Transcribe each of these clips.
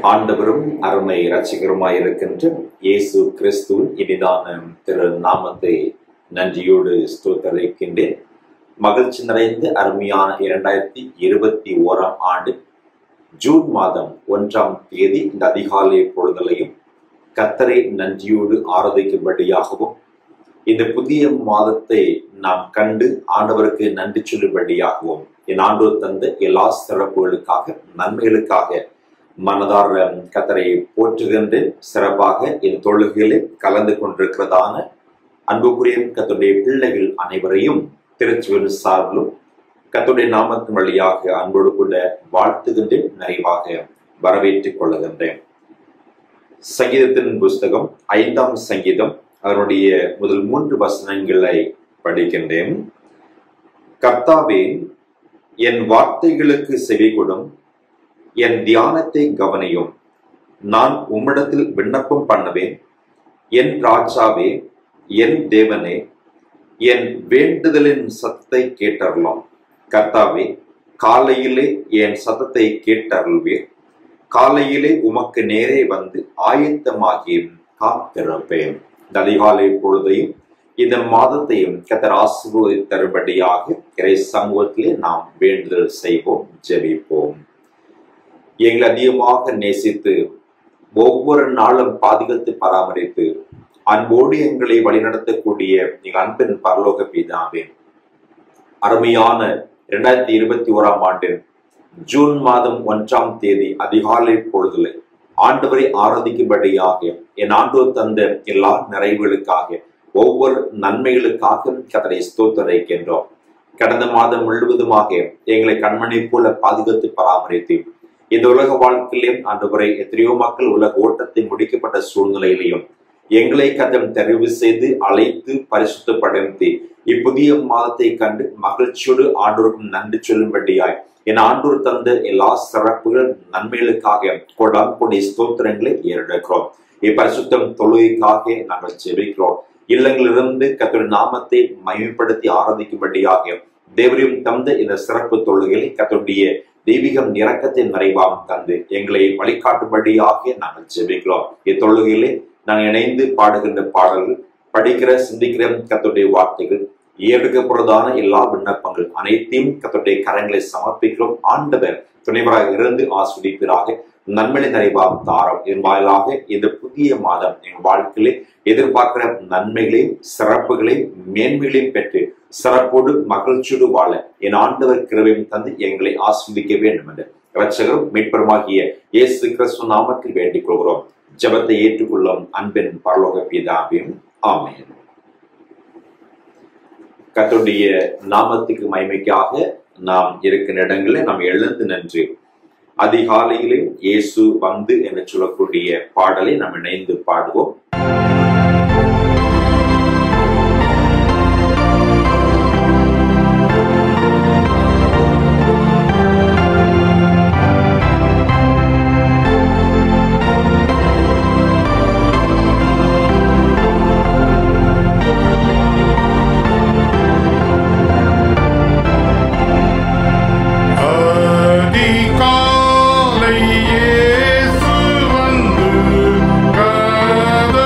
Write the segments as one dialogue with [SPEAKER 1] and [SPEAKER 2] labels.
[SPEAKER 1] ஆண்டவரும் அருமை இரட்சகருமாய் இருக்கின்ற இயேசு கிறிஸ்துவின் இனிதான திரு நாமத்தை நன்றியோடு ஸ்தோத்தரிக்கின்றேன் மகிழ்ச்சி நிறைந்த அருமையான இரண்டாயிரத்தி இருபத்தி ஓராம் ஆண்டு ஜூன் மாதம் ஒன்றாம் தேதி இந்த அதிகாலை பொழுதலையும் கத்தரை நன்றியோடு ஆராதிக்கும்படியாகவும் இந்த புதிய மாதத்தை நாம் கண்டு ஆண்டவருக்கு நன்றி சொல்லும்படியாகவும் என் ஆண்டோர் தந்த எல்லா சிறப்புகளுக்காக நன்மைகளுக்காக மனதார கத்தரை போற்றுகின்ற சிறப்பாக இந்த தொழுகைகளில் கலந்து கொண்டிருக்கிறதான அன்புக்குரிய கத்துடைய பிள்ளைகள் அனைவரையும் திருச்சுவன் சார்பிலும் கத்துடைய நாமத்தின் வழியாக அன்போடு கூட வாழ்த்துகின்றேன் நிறைவாக வரவேற்றுக் கொள்ளுகின்றேன் சங்கீதத்தின் புஸ்தகம் ஐந்தாம் சங்கீதம் அதனுடைய முதல் மூன்று வசனங்களை படிக்கின்றேன் கர்த்தாவே என் வார்த்தைகளுக்கு செவி கொடும் என் தியானத்தை கவனியும் நான் உம்மிடத்தில் விண்ணப்பம் பண்ணுவேன் என் ராஜாவே என் தேவனே என் வேண்டுதலின் சத்தத்தை கேட்டறலாம் கர்த்தாவே காலையிலே என் சத்தத்தை கேட்டருள்வீர் காலையிலே உமக்கு நேரே வந்து ஆயத்தமாகி காத்திருப்பேன் இந்த அதிகாலை பொழுதையும் இந்த மாதத்தையும் கத்தர் ஆசிர்வதி தரும்படியாக இறை சமூகத்திலே நாம் வேண்டுதல் செய்வோம் ஜெபிப்போம் எங்களை அதிகமாக நேசித்து ஒவ்வொரு நாளும் பாதுகாத்து பராமரித்து அன்போடு எங்களை வழிநடத்தக்கூடிய எங்கள் அன்பின் பரலோக பிதாவே அருமையான இரண்டாயிரத்தி இருபத்தி ஓராம் ஆண்டு ஜூன் மாதம் ஒன்றாம் தேதி அதிகாலை பொழுதுல ஆண்டவரை ஆராதிக்கும்படியாக என் ஆண்டோர் தந்த எல்லா நிறைவுகளுக்காக ஒவ்வொரு நன்மைகளுக்காக கத்தரை ஸ்தோத்தரிக்கின்றோம் கடந்த மாதம் முழுவதுமாக எங்களை கண்மணி போல பாதுகாத்து பராமரித்து இந்த உலக வாழ்க்கையிலும் ஆண்டவரை எத்தனையோ மக்கள் உலக ஓட்டத்தை முடிக்கப்பட்ட சூழ்நிலையிலையும் எங்களை கதம் தெரிவு செய்து அழைத்து பரிசுத்தப்படுத்தி இப்புதிய மாதத்தை கண்டு மகிழ்ச்சியோடு ஆண்டோருக்கும் நன்றி சொல்லும்படியாய் என் ஆண்டோர் தந்த எல்லா சிறப்புகள் நன்மைகளுக்காக கொடாம் கொடி ஸ்தோத்திரங்களை ஏறெடுக்கிறோம் இப்பரிசுத்தம் தொழுகைக்காக நாங்கள் ஜெபிக்கிறோம் இல்லங்களிலிருந்து கத்தோட நாமத்தை மயமைப்படுத்தி ஆராதிக்கும்படியாக தேவரையும் தந்த இந்த சிறப்பு தொழுகைகளை கத்தோடைய தெய்வீகம் இறக்கத்தின் நிறைவாக தந்து எங்களை வழிகாட்டும்படியாக நாங்கள் ஜெபிக்கிறோம் இத்தொழுகையிலே நாங்கள் இணைந்து பாடுகின்ற பாடல்கள் படிக்கிற சிந்திக்கிற கத்துடைய வார்த்தைகள் ஏற்கப்படுறதான எல்லா விண்ணப்பங்கள் அனைத்தையும் கத்துடைய கரங்களை சமர்ப்பிக்கிறோம் ஆண்டவர் துணைவராக இருந்து ஆஸ்வதிப்பீராக நன்மை நிறைவாக தாரம் என் வாயிலாக இந்த புதிய மாதம் என் வாழ்க்கையிலே எதிர்பார்க்கிற நன்மைகளையும் சிறப்புகளையும் மேன்மைகளையும் பெற்று சிறப்போடு மகிழ்ச்சியோடு வாழ என் ஆண்டவர் கிருவையும் தந்து எங்களை ஆஸ்வதிக்க வேண்டும் என்று இரட்சகரும் மீட்பருமாகிய இயேசு கிறிஸ்து நாமத்தில் வேண்டிக் கொள்கிறோம் ஜபத்தை ஏற்றுக்கொள்ளும் அன்பின் பரலோக பிதாவையும் ஆமேன் கத்துடைய நாமத்துக்கு மகிமைக்காக நாம் இருக்கிற இடங்களில் நாம் எழுந்து நின்று அதிகாலையிலே இயேசு வந்து என்று சொல்லக்கூடிய பாடலை நாம் இணைந்து பாடுவோம்
[SPEAKER 2] அதிகாலை இயேசு வந்து கதவை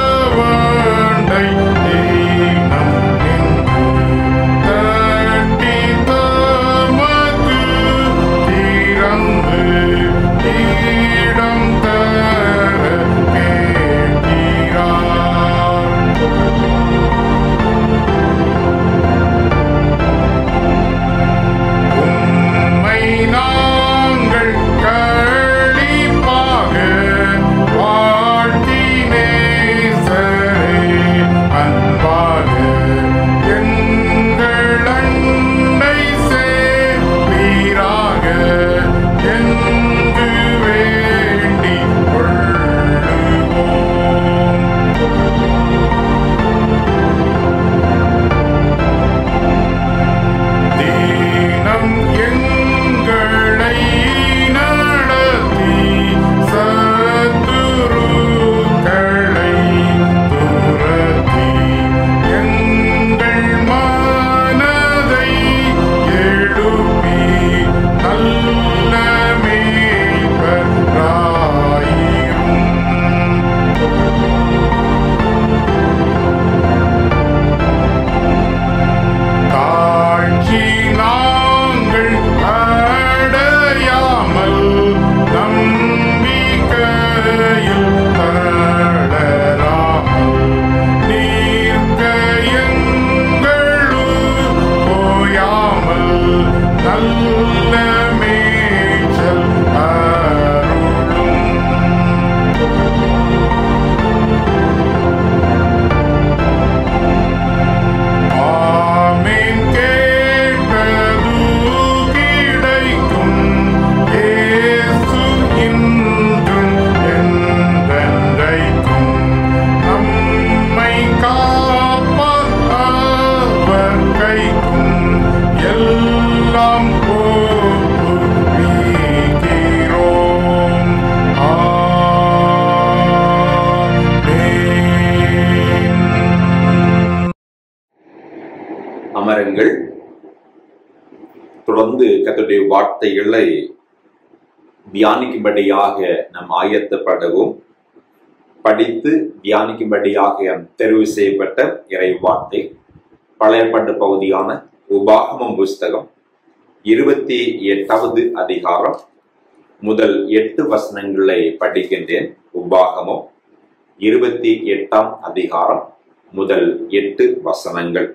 [SPEAKER 1] தொடர்ந்து கர்த்தருடைய வார்த்தைகளை தியானிக்கும்படியாக நாம் ஆயத்தப்படவும் படித்து தியானிக்கும்படியாக தெரிவு செய்யப்பட்ட இறை வார்த்தை பழையப்பட்ட பகுதியான உபாகமம் புஸ்தகம் இருபத்தி எட்டாவது அதிகாரம் முதல் எட்டு வசனங்களை படிக்கின்றேன் உபாகமம் இருபத்தி எட்டாம் அதிகாரம் முதல் எட்டு வசனங்கள்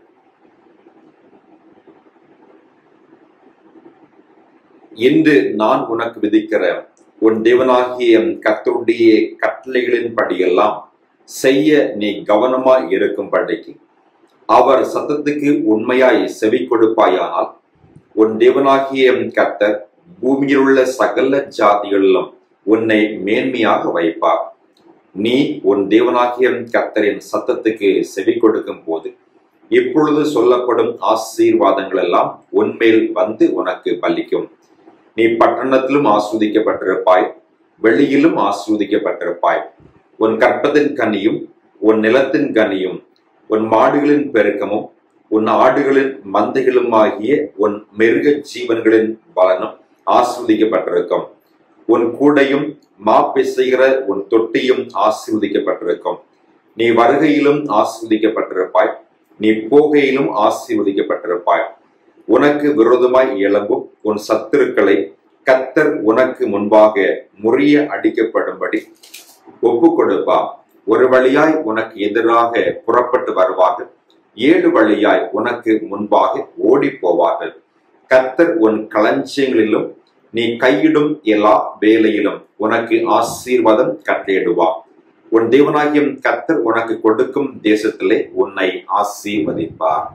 [SPEAKER 1] இன்று நான் உனக்கு விதிக்கிற உன் தேவனாகிய கர்த்தருடைய கட்டளைகளின் படியெல்லாம் செய்ய நீ கவனமாய் இருக்கும்படிக்கு அவர் சத்தத்துக்கு உண்மையாய் செவி கொடுப்பாயானால் உன் தேவனாகிய கர்த்தர் பூமியில் உள்ள சகல ஜாதிகளிலும் உன்னை மேன்மையாக வைப்பார் நீ உன் தேவனாகிய கர்த்தரின் சத்தத்துக்கு செவி கொடுக்கும் போது இப்பொழுது சொல்லப்படும் ஆசீர்வாதங்கள் எல்லாம் உன்மேல் வந்து உனக்கு பலிக்கும் நீ பட்டணத்திலும் ஆஸ்வதிக்கப்பட்டிருப்பாய் வெளியிலும் ஆஸ்வதிக்கப்பட்டிருப்பாய் உன் கற்பத்தின் கனியும் உன் நிலத்தின் கனியும் உன் மாடுகளின் பெருக்கமும் உன் ஆடுகளின் மந்தைகளுமாகிய உன் மிருக ஜீவன்களின் பலனும் ஆஸ்வதிக்கப்பட்டிருக்கும் உன் கூடையும் மா பிசைகிற உன் தொட்டியும் ஆசீர்வதிக்கப்பட்டிருக்கும் நீ வருகையிலும் ஆசீர்வதிக்கப்பட்டிருப்பாய் நீ போகையிலும் ஆசீர்வதிக்கப்பட்டிருப்பாய் உனக்கு விரோதமாய் எழும்பும் உன் சத்துருக்களை கத்தர் உனக்கு முன்பாக முறிய அடிக்கப்படும்படி ஒப்பு கொடுப்பா ஒரு வழியாய் உனக்கு எதிராக புறப்பட்டு வருவார்கள் ஏழு வழியாய் உனக்கு முன்பாக ஓடி போவார்கள் கத்தர் உன் களஞ்சியங்களிலும் நீ கையிடும் எல்லா வேலையிலும் உனக்கு ஆசீர்வாதம் கட்டளையிடுவார் உன் தேவனாகியம் கத்தர் உனக்கு கொடுக்கும் தேசத்திலே உன்னை ஆசீர்வதிப்பார்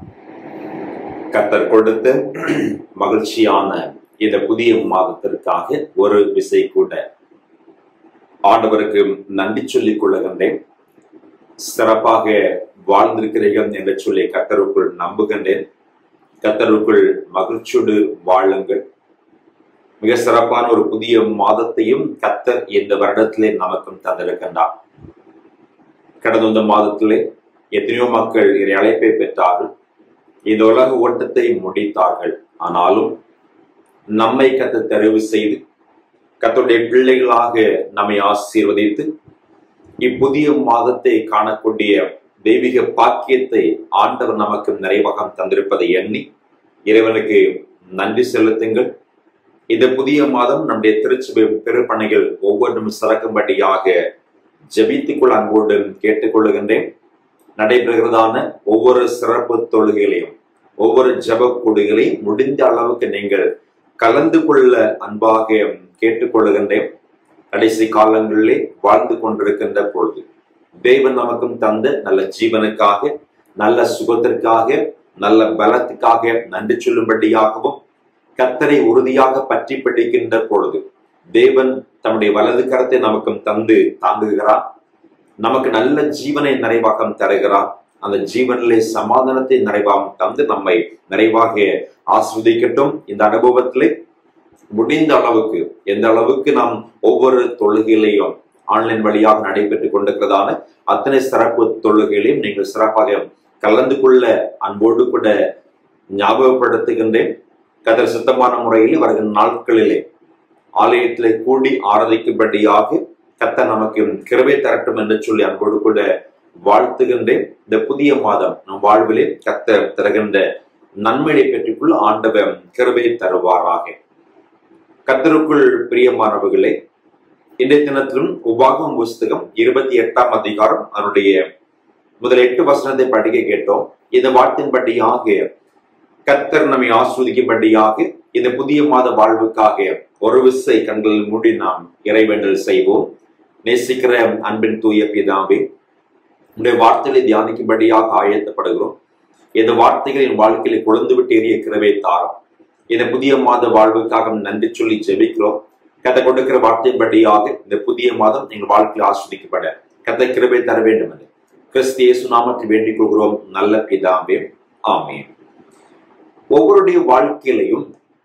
[SPEAKER 1] கத்தர் கொடுத்த மகிழ்ச்சியான இந்த புதிய மாதத்திற்காக ஒரு விசை கூட ஆண்டவருக்கு நன்றி சொல்லிக் கொள்ளுகின்றேன் சிறப்பாக வாழ்ந்திருக்கிறீர்கள் என்று சொல்லி கத்தருக்குள் நம்புகின்றேன் கத்தருக்குள் மகிழ்ச்சியோடு வாழுங்கள் மிக சிறப்பான ஒரு புதிய மாதத்தையும் கத்தர் இந்த வருடத்திலே நமக்கும் தந்திருக்கின்றார் கடந்த இந்த மாதத்திலே எத்தனையோ மக்கள் இறை அழைப்பை பெற்றார்கள் இந்த உலக ஓட்டத்தை முடித்தார்கள் ஆனாலும் நம்மை கத்த தெரிவு செய்து கத்தருடைய பிள்ளைகளாக நம்மை ஆசீர்வதித்து இப்புதிய மாதத்தை காணக்கூடிய தெய்வீக பாக்கியத்தை ஆண்டவர் நமக்கு நிறைவாக தந்திருப்பதை எண்ணி இறைவனுக்கு நன்றி செலுத்துங்கள் இந்த புதிய மாதம் நம்முடைய திருச்சபை பெருப்பணிகள் ஒவ்வொன்றும் சிறக்கும்படியாக ஜபித்துக்குள் அன்போடு கேட்டுக்கொள்ளுகின்றேன் நடைபெறுகிறதான ஒவ்வொரு சிறப்பு தொழுகைகளையும் ஒவ்வொரு ஜப கொடுகளையும் முடிந்த அளவுக்கு நீங்கள் கலந்து கொள்ள அன்பாக கேட்டுக்கொள்ளுகின்றேன் கடைசி காலங்களிலே வாழ்ந்து கொண்டிருக்கின்ற பொழுது தேவன் நமக்கும் தந்த நல்ல ஜீவனுக்காக நல்ல சுகத்திற்காக நல்ல பலத்துக்காக நன்றி சொல்லும்படியாகவும் கத்தரை உறுதியாக பற்றி பிடிக்கின்ற பொழுது தேவன் தம்முடைய வலது கரத்தை நமக்கும் தந்து தாங்குகிறார் நமக்கு நல்ல ஜீவனை நிறைவாக தருகிறார் அந்த ஜீவனிலே சமாதானத்தை நிறைவாக தந்து நம்மை நிறைவாக ஆஸ்வதிக்கட்டும் இந்த அனுபவத்திலே முடிந்த அளவுக்கு எந்த அளவுக்கு நாம் ஒவ்வொரு தொழுகையிலையும் ஆன்லைன் வழியாக நடைபெற்றுக் கொண்டிருக்கிறதான அத்தனை சிறப்பு தொழுகைகளையும் நீங்கள் சிறப்பாக கலந்து கொள்ள அன்போடு கூட ஞாபகப்படுத்துகின்றேன் கதர் சுத்தமான முறையில் வருகின்ற நாட்களிலே ஆலயத்திலே கூடி ஆராதிக்கும்படியாக கத்த நமக்கு கிருவை தரட்டும் என்று சொல்லி அன்போடு கூட வாழ்த்துகின்றேன் இந்த புதிய மாதம் நம் வாழ்விலே கத்த தருகின்ற நன்மையை பெற்றுக்கொள்ள ஆண்டவன் கிருவை தருவாராக கத்தருக்குள் பிரியமானவர்களே இன்றைய தினத்திலும் உபாகம் புஸ்தகம் இருபத்தி எட்டாம் அதிகாரம் அதனுடைய முதல் எட்டு வசனத்தை படிக்க கேட்டோம் இந்த வாட்டின்படியாக கத்தர் நம்மை ஆஸ்வதிக்கும்படியாக இந்த புதிய மாத வாழ்வுக்காக ஒரு விசை கண்களில் மூடி நாம் இறைவேண்டல் செய்வோம் நேசிக்கிற அன்பின் தூய பிதாவே உடைய வார்த்தைகளை தியானிக்கும்படியாக ஆயத்தப்படுகிறோம் இந்த வார்த்தைகளின் வாழ்க்கையில கொழுந்து விட்டு எறிய கிரவே தாரம் இந்த புதிய மாத வாழ்வுக்காக நன்றி சொல்லி ஜெபிக்கிறோம் கதை கொடுக்கிற வார்த்தையின்படியாக இந்த புதிய மாதம் எங்கள் வாழ்க்கையில் ஆஸ்வதிக்கப்பட கதை கிருபை தர வேண்டும் என்று கிறிஸ்து இயேசு நாமத்தில் வேண்டிக் கொள்கிறோம் நல்ல பிதாவே ஆமே ஒவ்வொருடைய வாழ்க்கையிலையும்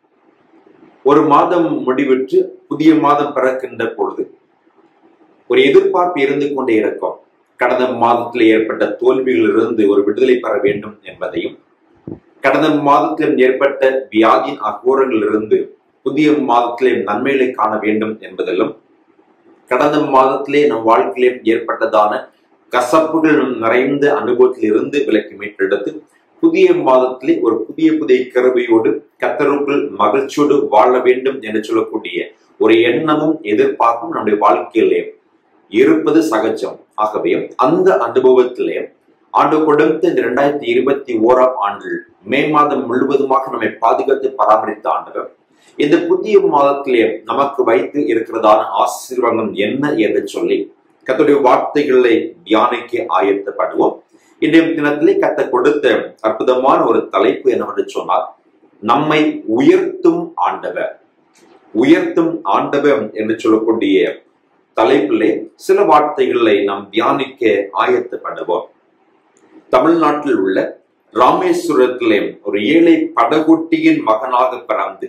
[SPEAKER 1] ஒரு மாதம் முடிவிட்டு புதிய மாதம் பிறக்கின்ற பொழுது ஒரு எதிர்பார்ப்பு இருந்து கொண்டே இருக்கும் கடந்த மாதத்தில் ஏற்பட்ட தோல்விகளிலிருந்து ஒரு விடுதலை பெற வேண்டும் என்பதையும் கடந்த மாதத்திலும் ஏற்பட்ட வியாதியின் அகோரங்களிலிருந்து புதிய மீ நன்மைகளை காண வேண்டும் என்பதிலும் கடந்த மாதத்திலே நம் வாழ்க்கையிலே ஏற்பட்டதான கசப்புகள் நிறைந்த அனுபவத்தில் இருந்து விலக்கி மீட்டெடுத்து புதிய மாதத்திலே ஒரு புதிய புதிய கருவையோடு கத்தருக்குள் மகிழ்ச்சியோடு வாழ வேண்டும் என்று சொல்லக்கூடிய ஒரு எண்ணமும் எதிர்பார்ப்பும் நம்முடைய வாழ்க்கையிலே இருப்பது சகஜம் ஆகவே அந்த அனுபவத்திலே ஆண்டு கொடுத்த இந்த இரண்டாயிரத்தி இருபத்தி ஓராம் ஆண்டில் மே மாதம் முழுவதுமாக நம்மை பாதுகாத்து பராமரித்த ஆண்டவர் இந்த புதிய மாதத்திலே நமக்கு வைத்து இருக்கிறதான ஆசீர்வாதம் என்ன என்று சொல்லி கத்துடைய வார்த்தைகளை தியானிக்க ஆயத்தப்படுவோம் இன்றைய தினத்திலே கத்த கொடுத்த அற்புதமான ஒரு தலைப்பு என்னவென்று சொன்னால் நம்மை உயர்த்தும் ஆண்டவர் உயர்த்தும் ஆண்டவர் என்று சொல்லக்கூடிய தலைப்பிலே சில வார்த்தைகளை நாம் தியானிக்க ஆயத்தப்படுவோம் தமிழ்நாட்டில் உள்ள ராமேஸ்வரத்திலே ஒரு ஏழை படகுட்டியின் மகனாக பிறந்து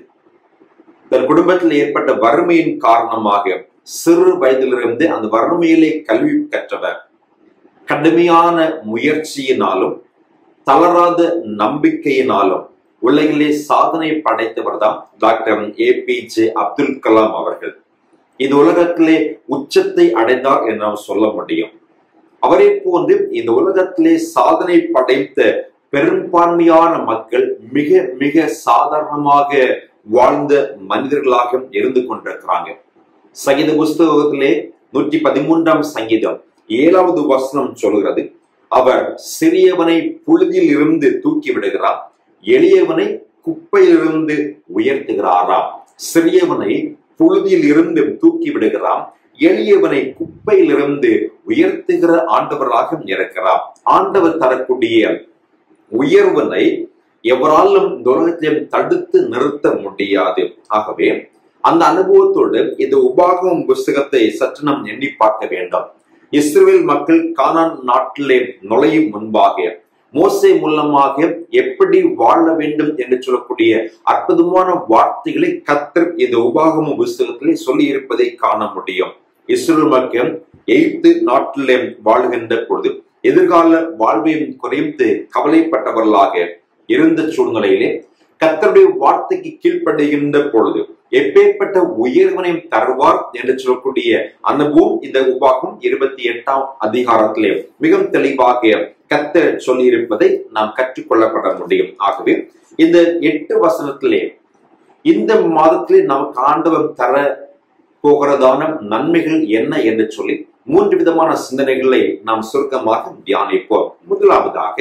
[SPEAKER 1] தன் குடும்பத்தில் ஏற்பட்ட வறுமையின் காரணமாக சிறு வயதிலிருந்து அந்த வறுமையிலே கல்வி கற்றவர் கடுமையான முயற்சியினாலும் தளராத நம்பிக்கையினாலும் உலகிலே சாதனை படைத்தவர் தான் doctor A P J Abdul Kalam அவர்கள் இந்த உலகத்திலே உச்சத்தை அடைந்தார் என்று நாம் சொல்ல முடியும் அவரை போன்று இந்த உலகத்திலே சாதனை படைத்த பெரும்பான்மையான மக்கள் மிக மிக சாதாரணமாக வாழ்ந்த மனிதர்களாக இருந்து கொண்டிருக்கிறாங்க சங்கீத புஸ்தகத்திலே நூற்றி பதிமூன்றாம் சங்கீதம் ஏழாவது வசனம் சொல்கிறது அவர் சிறியவனை புழுதியில் இருந்து தூக்கி விடுகிறார் எளியவனை குப்பையிலிருந்து உயர்த்துகிறாராம் சிறியவனை புழுதியில் இருந்து தூக்கி விடுகிறான் எளியவனை குப்பையிலிருந்து உயர்த்துகிற ஆண்டவராக இருக்கிறார் ஆண்டவர் தரக்கூடிய உயர்வனை எவராலும் இந்த உலகத்திலும் தடுத்து நிறுத்த முடியாது ஆகவே அந்த அனுபவத்தோடு இந்த உபாகம் புஸ்தகத்தை சற்று நாம் எண்ணி பார்க்க வேண்டும் இஸ்ரேல் மக்கள் கானான் நாட்டிலே நுழையும் முன்பாக மோசை மூலமாக எப்படி வாழ வேண்டும் என்று சொல்லக்கூடிய அற்புதமான வார்த்தைகளை கத்தர் இந்த உபாகம புஸ்தகத்திலே சொல்லி இருப்பதை காண முடியும் இஸ்ரேல் மக்கள் எய்த்து நாட்டிலே வாழ்கின்ற பொழுது எதிர்கால வாழ்வையும் குறைந்து கவலைப்பட்டவர்களாக இருந்த சூழ்நிலையிலே கத்தருடைய வார்த்தைக்கு கீழ்ப்படுகின்ற பொழுது எப்பேற்பட்ட உயர்வனையும் தருவார் என்று சொல்லக்கூடிய அனுபவம் இந்த உபாகம் இருபத்தி எட்டாம் அதிகாரத்திலே மிகவும் தெளிவாக கத்த சொல்லி இருப்பதை நாம் கற்றுக்கொள்ளப்பட முடியும் ஆகவே இந்த எட்டு வசனத்திலே இந்த மாதத்திலே நமக்கு ஆண்டவன் தர போகிறதான நன்மைகள் என்ன என்று சொல்லி மூன்று விதமான சிந்தனைகளை நாம் சுருக்கமாக தியானிப்போம் முதலாவதாக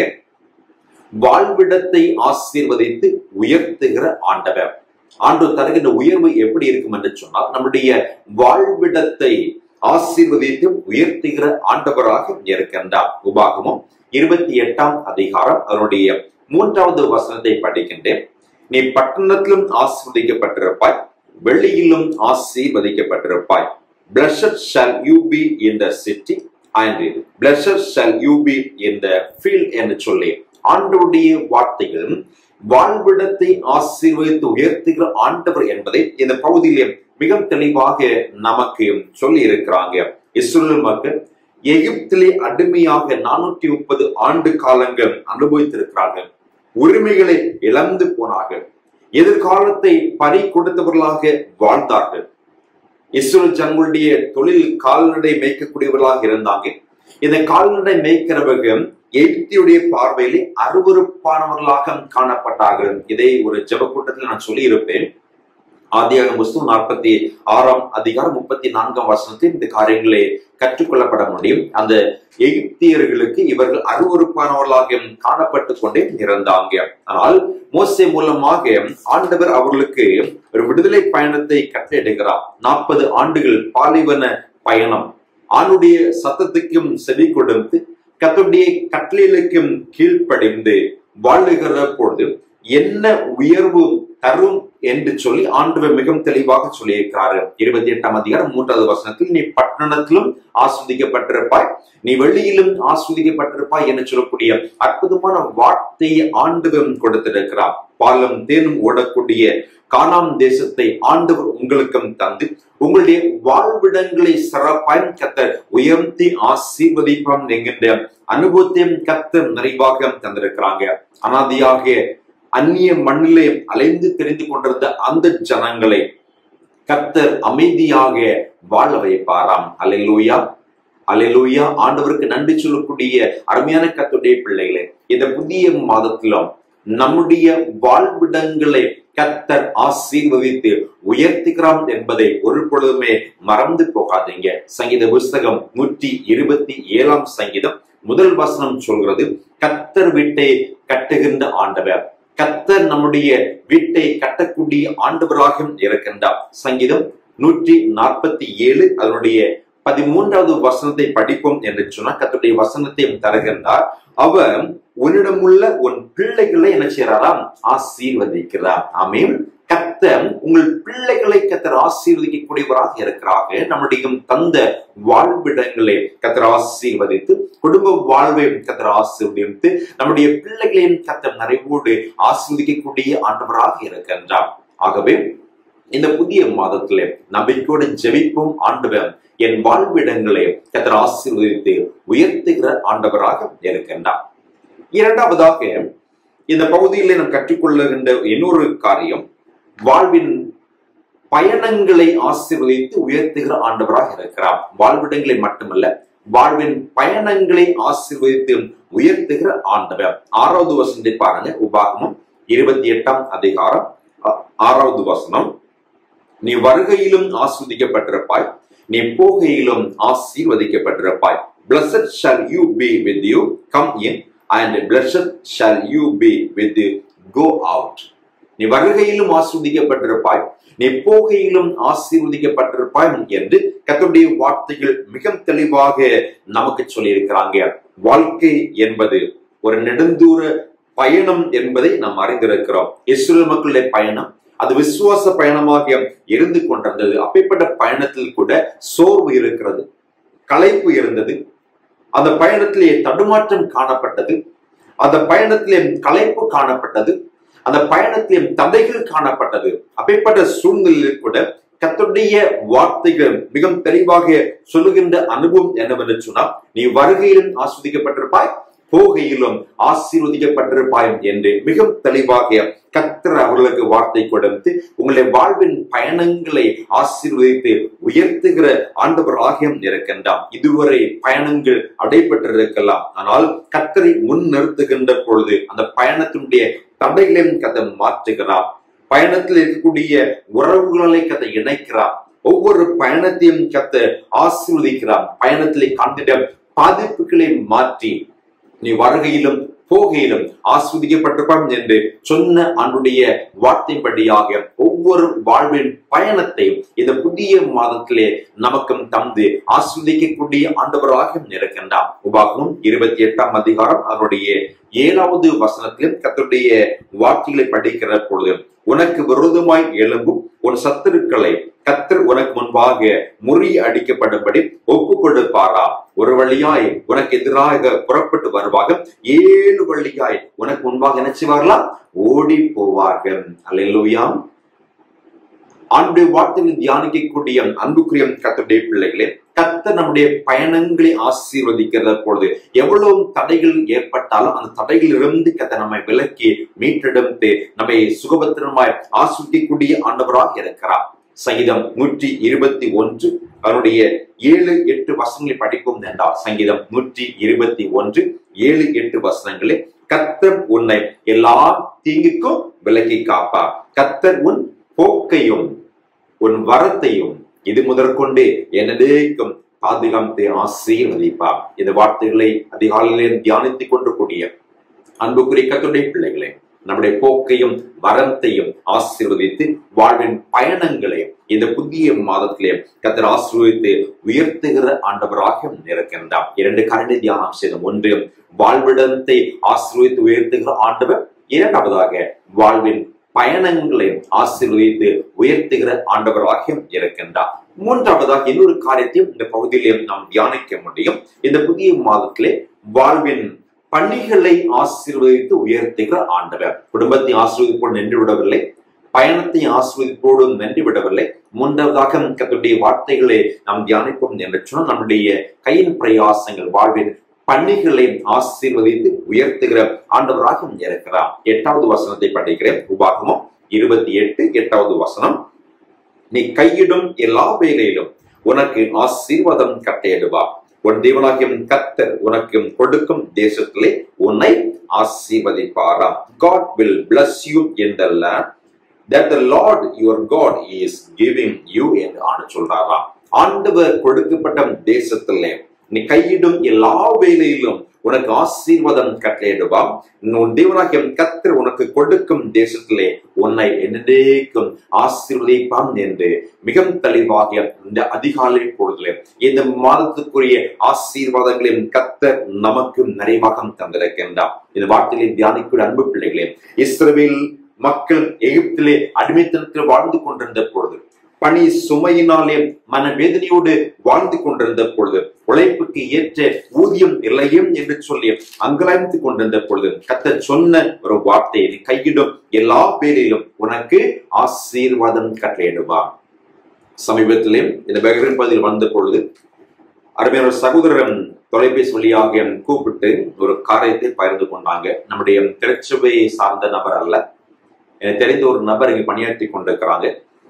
[SPEAKER 1] வாழ்விடத்தை ஆசீர்வதித்து உயர்த்துகிற ஆண்டவர் ஆண்டு தருகின்ற உயர்வு எப்படி இருக்கும் என்று சொன்னால் நம்முடைய வாழ்விடத்தை ஆசீர்வதித்து உயர்த்துகிற ஆண்டவராக இருக்கின்றார் உபாகமும் இருபத்தி எட்டாம் அதிகாரம் அதனுடைய மூன்றாவது வசனத்தை படிக்கின்றேன் நீ பட்டணத்திலும் ஆசீர்வதிக்கப்பட்டிருப்பாய் வெளியிலும் ஆசீர்வதிக்கப்பட்டிருப்பாய் Blessed shall you be in the city and blessed shall you be in the field என்று சொல்லி ஆண்டவருடைய வார்த்தைகள் வாழ்விடத்தை ஆசீர்வதித்து உயர்த்துகிற ஆண்டவர் என்பதை இந்த பகுதியிலே மிக தெளிவாக நமக்கு சொல்லி இருக்கிறாங்க இஸ்ரேல் மக்கள் எகிப்திலே அடிமையாக நானூற்றி முப்பது ஆண்டு காலங்கள் அனுபவித்திருக்கிறார்கள் உரிமைகளை இழந்து போனார்கள் எதிர்காலத்தை பறி கொடுத்தவர்களாக வாழ்ந்தார்கள் இஸ்ரேல் ஜனங்களுடைய தொழில் கால்நடை மேய்க்கக்கூடியவர்களாக இருந்தாங்க இந்த கால்நடை மேய்க்கிறவர்கள் எகிப்தியுடைய பார்வையிலே அருவறுப்பானவர்களாக காணப்பட்டார்கள் இதை ஒரு ஜெப கூட்டத்தில் நான் சொல்லி இருப்பேன் ஆதியாக புஸ்தகம் நாற்பத்தி ஆறாம் அதிகாரம் முப்பத்தி நான்காம் வசனத்தில் இந்த காரியங்களை கற்றுக்கொள்ளப்பட முடியும் அந்த எகிப்தியர்களுக்கு இவர்கள் அருவறுப்பானவர்களாக காணப்பட்டு கொண்டே இருந்தாங்க ஆனால் மோசே மூலமாக ஆண்டவர் அவர்களுக்கு ஒரு விடுதலை பயணத்தை கட்டளையிடுகிறார் நாற்பது ஆண்டுகள் பாலைவன பயணம் ஆணுடைய சத்தத்துக்கும் செவி கொடுத்து கத்தருடைய கட்டளைகளுக்கும் கீழ்ப்படிந்து வாழுகிற பொழுது என்ன உயர்வு தரும் என்று சொல்லி ஆண்டவர் மிகவும் தெளிவாக சொல்லியிருக்கிறாரு இருபத்தி எட்டாம் அதிகாரம் மூன்றாவது வசனத்தில் நீ பட்டணத்திலும் ஆஸ்வதிக்கப்பட்டிருப்பாய் நீ வெளியிலும் ஆஸ்வதிக்கப்பட்டிருப்பாய் என்று சொல்லக்கூடிய அற்புதமான வார்த்தையை ஆண்டவர் கொடுத்திருக்கிறார் பாலும் தேனும் ஓடக்கூடிய கானாம் தேசத்தை ஆண்டவர் உங்களுக்கும் தந்து உங்களுடைய வாழ்விடங்களை சிறப்பாய் கத்த உயர்த்தி ஆசீர்வதிப்பான் என்கின்ற அனுபவத்தையும் கத்த நிறைவாக தந்திருக்கிறாங்க அனாதியாக அந்நிய மண்ணிலே அலைந்து தெரிந்து கொண்டிருந்த அந்த ஜனங்களை கத்தர் அமைதியாக வாழ வைப்பாராம் அலையிலூயா அலையிலூயா ஆண்டவருக்கு நன்றி சொல்லக்கூடிய அருமையான கத்துடைய பிள்ளைகளே இந்த புதிய மாதத்திலும் நம்முடைய வாழ்விடங்களை கத்தர் ஆசீர்வதித்து உயர்த்துகிறான் என்பதை ஒரு பொழுதுமே மறந்து போகாதீங்க சங்கீத புஸ்தகம் நூற்றி இருபத்தி ஏழாம் சங்கீதம் முதல் வசனம் சொல்கிறது கத்தர் வீட்டை கட்டுகின்ற ஆண்டவர் கத்தர் நம்முடைய வீட்டை கட்டக்கூடிய ஆண்டவராக இருக்கின்றார் சங்கீதம் நூற்றி நாற்பத்தி ஏழு அதனுடைய பதிமூன்றாவது வசனத்தை படிப்போம் என்று சொன்னால் கத்துடைய வசனத்தை தருகின்றார் அவர் உன்னிடமுள்ள உன் பிள்ளைகளை என்ன செய்யறாராம் ஆசீர்வதிக்கிறார் ஆமீன் கத்தர் உங்கள் பிள்ளைகளை கத்தர் ஆசீர்வதிக்கக்கூடியவராக இருக்கிறாங்க நம்முடைய தந்த வாழ்விடங்களை கத்தர் ஆசீர்வதித்து குடும்ப வாழ்வை கத்தர் ஆசீர்வதித்து நம்முடைய பிள்ளைகளையும் கத்தர் நிறைவோடு ஆசீர்வதிக்கக்கூடிய ஆண்டவராக இருக்கின்றார் ஆகவே இந்த புதிய மாதத்திலே நம்பிக்கையோடு ஜெபிப்போம் ஆண்டவர் என் வாழ்விடங்களை கத்தர் ஆசீர்வதித்து உயர்த்துகிற ஆண்டவராக இருக்கின்றார் இரண்டாவதாக இந்த பகுதியில் நாம் கற்றுக்கொள்ளுகின்ற இன்னொரு காரியம் வாழ்வின் பயணங்களை ஆசீர்வதித்து உயர்த்துகிற ஆண்டவராக இருக்கிறார் வாழ்விடங்களை மட்டுமல்ல வாழ்வின் பயணங்களை ஆசீர்வதித்து உயர்த்துகிற ஆண்டவர் ஆறாவது வசனத்தை பாருங்க உபாகமம் இருபத்தி எட்டாம் அதிகாரம் ஆறாவது வசனம் நீ வருகையிலும் ஆஸ்வதிக்கப்பட்டிருப்பாய் நீ போகையிலும் ஆசீர்வதிக்கப்பட்டிருப்பாய் blessed shall you be with you come in and blessed shall you be with you go out நீ வருகையிலும் ஆஸ்வதிக்கப்பட்டிருப்பாய் நீ போகையிலும் ஆசீர்வதிக்கப்பட்டிருப்பாய் என்று கத்தருடைய வார்த்தைகள் மிக தெளிவாக நமக்கு சொல்லியிருக்கிறாங்க வாழ்க்கை என்பது ஒரு நெடுந்தூர பயணம் என்பதை நாம் அறிந்திருக்கிறோம் இஸ்ரேல் மக்களுடைய பயணம் அது விசுவாச பயணமாக இருந்து கொண்டிருந்தது அப்பேற்பட்ட பயணத்தில் கூட சோர்வு இருக்கிறது களைப்பு இருந்தது அந்த பயணத்திலே தடுமாற்றம் காணப்பட்டது அந்த பயணத்திலே களைப்பு காணப்பட்டது அந்த பயணத்திலே தடைகள் காணப்பட்டது அப்பேற்பட்ட சூழ்நிலையில் கூட கத்துடைய வார்த்தைகள் மிக தெளிவாக சொல்லுகின்ற அனுபவம் என்னவென்று சொன்னால் நீ வருகையிலும் ஆஸ்வதிக்கப்பட்டிருப்பாய் போகையிலும் ஆசீர்வதிக்கப்பட்டிருப்பாயும் என்று மிக தெளிவாக கத்தர் அவர்களுக்கு வார்த்தை கொடுத்து உங்களுடைய வாழ்வின் பயணங்களை ஆசீர்வதித்து உயர்த்துகிற ஆண்டவராக இருக்கின்றார் இதுவரை பயணங்கள் அடைபட்டிருக்கலாம் ஆனால் கத்தரை முன் நிறுத்துகின்ற பொழுது அந்த பயணத்தினுடைய தடைகளையும் கதை மாற்றுகிறார் பயணத்தில் இருக்கக்கூடிய உறவுகளை கதை இணைக்கிறார் ஒவ்வொரு பயணத்தையும் கத்த ஆசீர்வதிக்கிறார் பயணத்திலே காண்கின்ற பாதிப்புகளை மாற்றி நீ வருகையிலும் போகையிலும் ஆஸ்வதிக்கப்பட்டிருப்பான் என்று சொன்ன அன்றைய வார்த்தைப்படியாக ஒவ்வொரு வாழ்வின் பயணத்தையும் இந்த புதிய மாதத்திலே நமக்கும் தந்து ஆஸ்வதிக்கக்கூடிய ஆண்டவராக இருக்கின்றார் உபாகமும் இருபத்தி எட்டாம் அதிகாரம் அவருடைய ஏழாவது வசனத்திலும் கத்தருடைய வார்த்தைகளை படிக்கிற பொழுது உனக்கு விரோதமாய் எழும்பும் உன் சத்துருக்களை கத்தர் உனக்கு முன்பாக முறி அடிக்கப்படும்படி ஒப்பு கொடுப்பாரா ஒரு வழியாய் உனக்கு எதிராக புறப்பட்டு வருவாங்க ஏழு வழியாய் உனக்கு முன்பாக என்ன செய்வார்களா ஓடி போவார்கள் அல்லையா ஆண்டுடைய வார்த்தையில் தியானிக்கக்கூடிய அன்புக்குரிய கத்தருடைய பிள்ளைகளே கத்த நம்முடைய பயணங்களை ஆசீர்வதிக்கிற பொழுது எவ்வளவு தடைகள் ஏற்பட்டாலும் அந்த தடைகளிலிருந்து கத்த நம்மை விலக்கி மீட்டெடுத்து நம்மை சுகபத்திரமாய் ஆஸ்வதிக்கூடிய ஆண்டவராக இருக்கிறார் சங்கீதம் நூற்றி இருபத்தி ஒன்று அவருடைய ஏழு எட்டு வசனங்களை படிப்போம் என்றார் சங்கீதம் நூற்றி இருபத்தி ஒன்று ஏழு எட்டு வசனங்களே கத்தர் உன்னை எல்லா தீங்குக்கும் விலக்கி காப்பார் கத்தர் உன் போக்கையும் உன் வரத்தையும் இது முதற்கொண்டு என்னதேக்கும் பாதுகாத்து ஆசீர்வதிப்பார் இந்த வார்த்தைகளை அதிகாலையிலே தியானித்துக் கொண்டு கூடிய அன்புக்குரிய கத்துடைய பிள்ளைகளே நம்முடைய போக்கையும் வரத்தையும் ஆசீர்வதித்து வாழ்வின் பயணங்களை இந்த புதிய மாதத்திலே கத்தர் ஆசீர்வதித்து உயர்த்துகிற ஆண்டவராக இருக்கின்றார் இரண்டு கரண்டி தியானம் செய்தோம் ஒன்று வாழ்விடத்தை ஆசீர்வதித்து உயர்த்துகிற ஆண்டவர் இரண்டாவதாக வாழ்வின் பயணங்களை ஆசீர்வதித்து உயர்த்துகிற ஆண்டவராக இருக்கின்றார் மூன்றாவதாக இன்னொரு காரியத்தையும் இந்த பகுதியிலே நாம் தியானிக்க முடியும் இந்த புதிய மாதத்திலே வாழ்வின் பணிகளை ஆசீர்வதித்து உயர்த்துகிற ஆண்டவர் குடும்பத்தை ஆசீர்வதிப்போடு நின்று விடவில்லை பயணத்தை ஆசீர்வதிப்போடு நின்று விடவில்லை மூன்றாவதாக கத்துடைய வார்த்தைகளை நாம் தியானிப்போம் என்று சொன்னால் நம்முடைய கையின் பிரயாசங்கள் வாழ்வின் பணிகளை ஆசீர்வதித்து உயர்த்துகிற ஆண்டவராக இருக்கிறார் எட்டாவது வசனத்தை படிக்கிறேன் உபாகமம் இருபத்தி எட்டு எட்டாவது வசனம் நீ கையிடும் எல்லா வேலையிலும் உனக்கு ஆசீர்வாதம் கட்டையிடுவா உன் தேவனாகிய கத்தர் உனக்கு கொடுக்கும் தேசத்திலே உன்னை ஆசீர்வதிப்பாராம் God will bless you in the land that the Lord your God is giving you என்று ஆண்டு சொல்றாராம் ஆண்டவர் கொடுக்கப்பட்ட தேசத்திலே நீ கையிடும் எல்லா வேலையிலும் உனக்கு ஆசீர்வாதம் கட்டளையிடுவாம் உன் தேவனாகிய கத்தர் உனக்கு கொடுக்கும் தேசத்திலே உன்னை என்னதேக்கும் ஆசீர்வதிப்பான் என்று மிகவும் தெளிவாக இந்த அதிகாலை பொழுதுல இந்த மாதத்துக்குரிய ஆசீர்வாதங்களையும் கத்தர் நமக்கு நிறைவாக தந்திருக்கின்றார் இந்த வார்த்தையிலே தியானிக்கூடிய அன்பு பிள்ளைகளே இஸ்ரவேல் மக்கள் எகிப்திலே அடிமைத்தனத்தில் வாழ்ந்து கொண்டிருந்த பொழுது பணி சுமையினாலே மனவேதனையோடு வாழ்ந்து கொண்டிருந்த பொழுது உழைப்புக்கு ஏற்ற ஊதியம் இல்லையும் என்று சொல்லி அங்கலாய்ந்து கொண்டிருந்த பொழுது கத்த சொன்ன ஒரு வார்த்தையை நீ கையிடும் எல்லா பேரிலும் உனக்கு ஆசீர்வாதம் கட்டளையிடுவான் சமீபத்திலே இந்த பெகரின் பகுதியில் வந்த பொழுது அருமையான ஒரு சகோதரன் தொலைபேசி வழியாக கூப்பிட்டு ஒரு காரியத்தை பகிர்ந்து கொண்டாங்க நம்முடைய திருச்சபையை சார்ந்த நபர் அல்ல எனக்கு தெரிந்த ஒரு நபர் இங்கு பணியாற்றி கொண்டிருக்கிறாங்க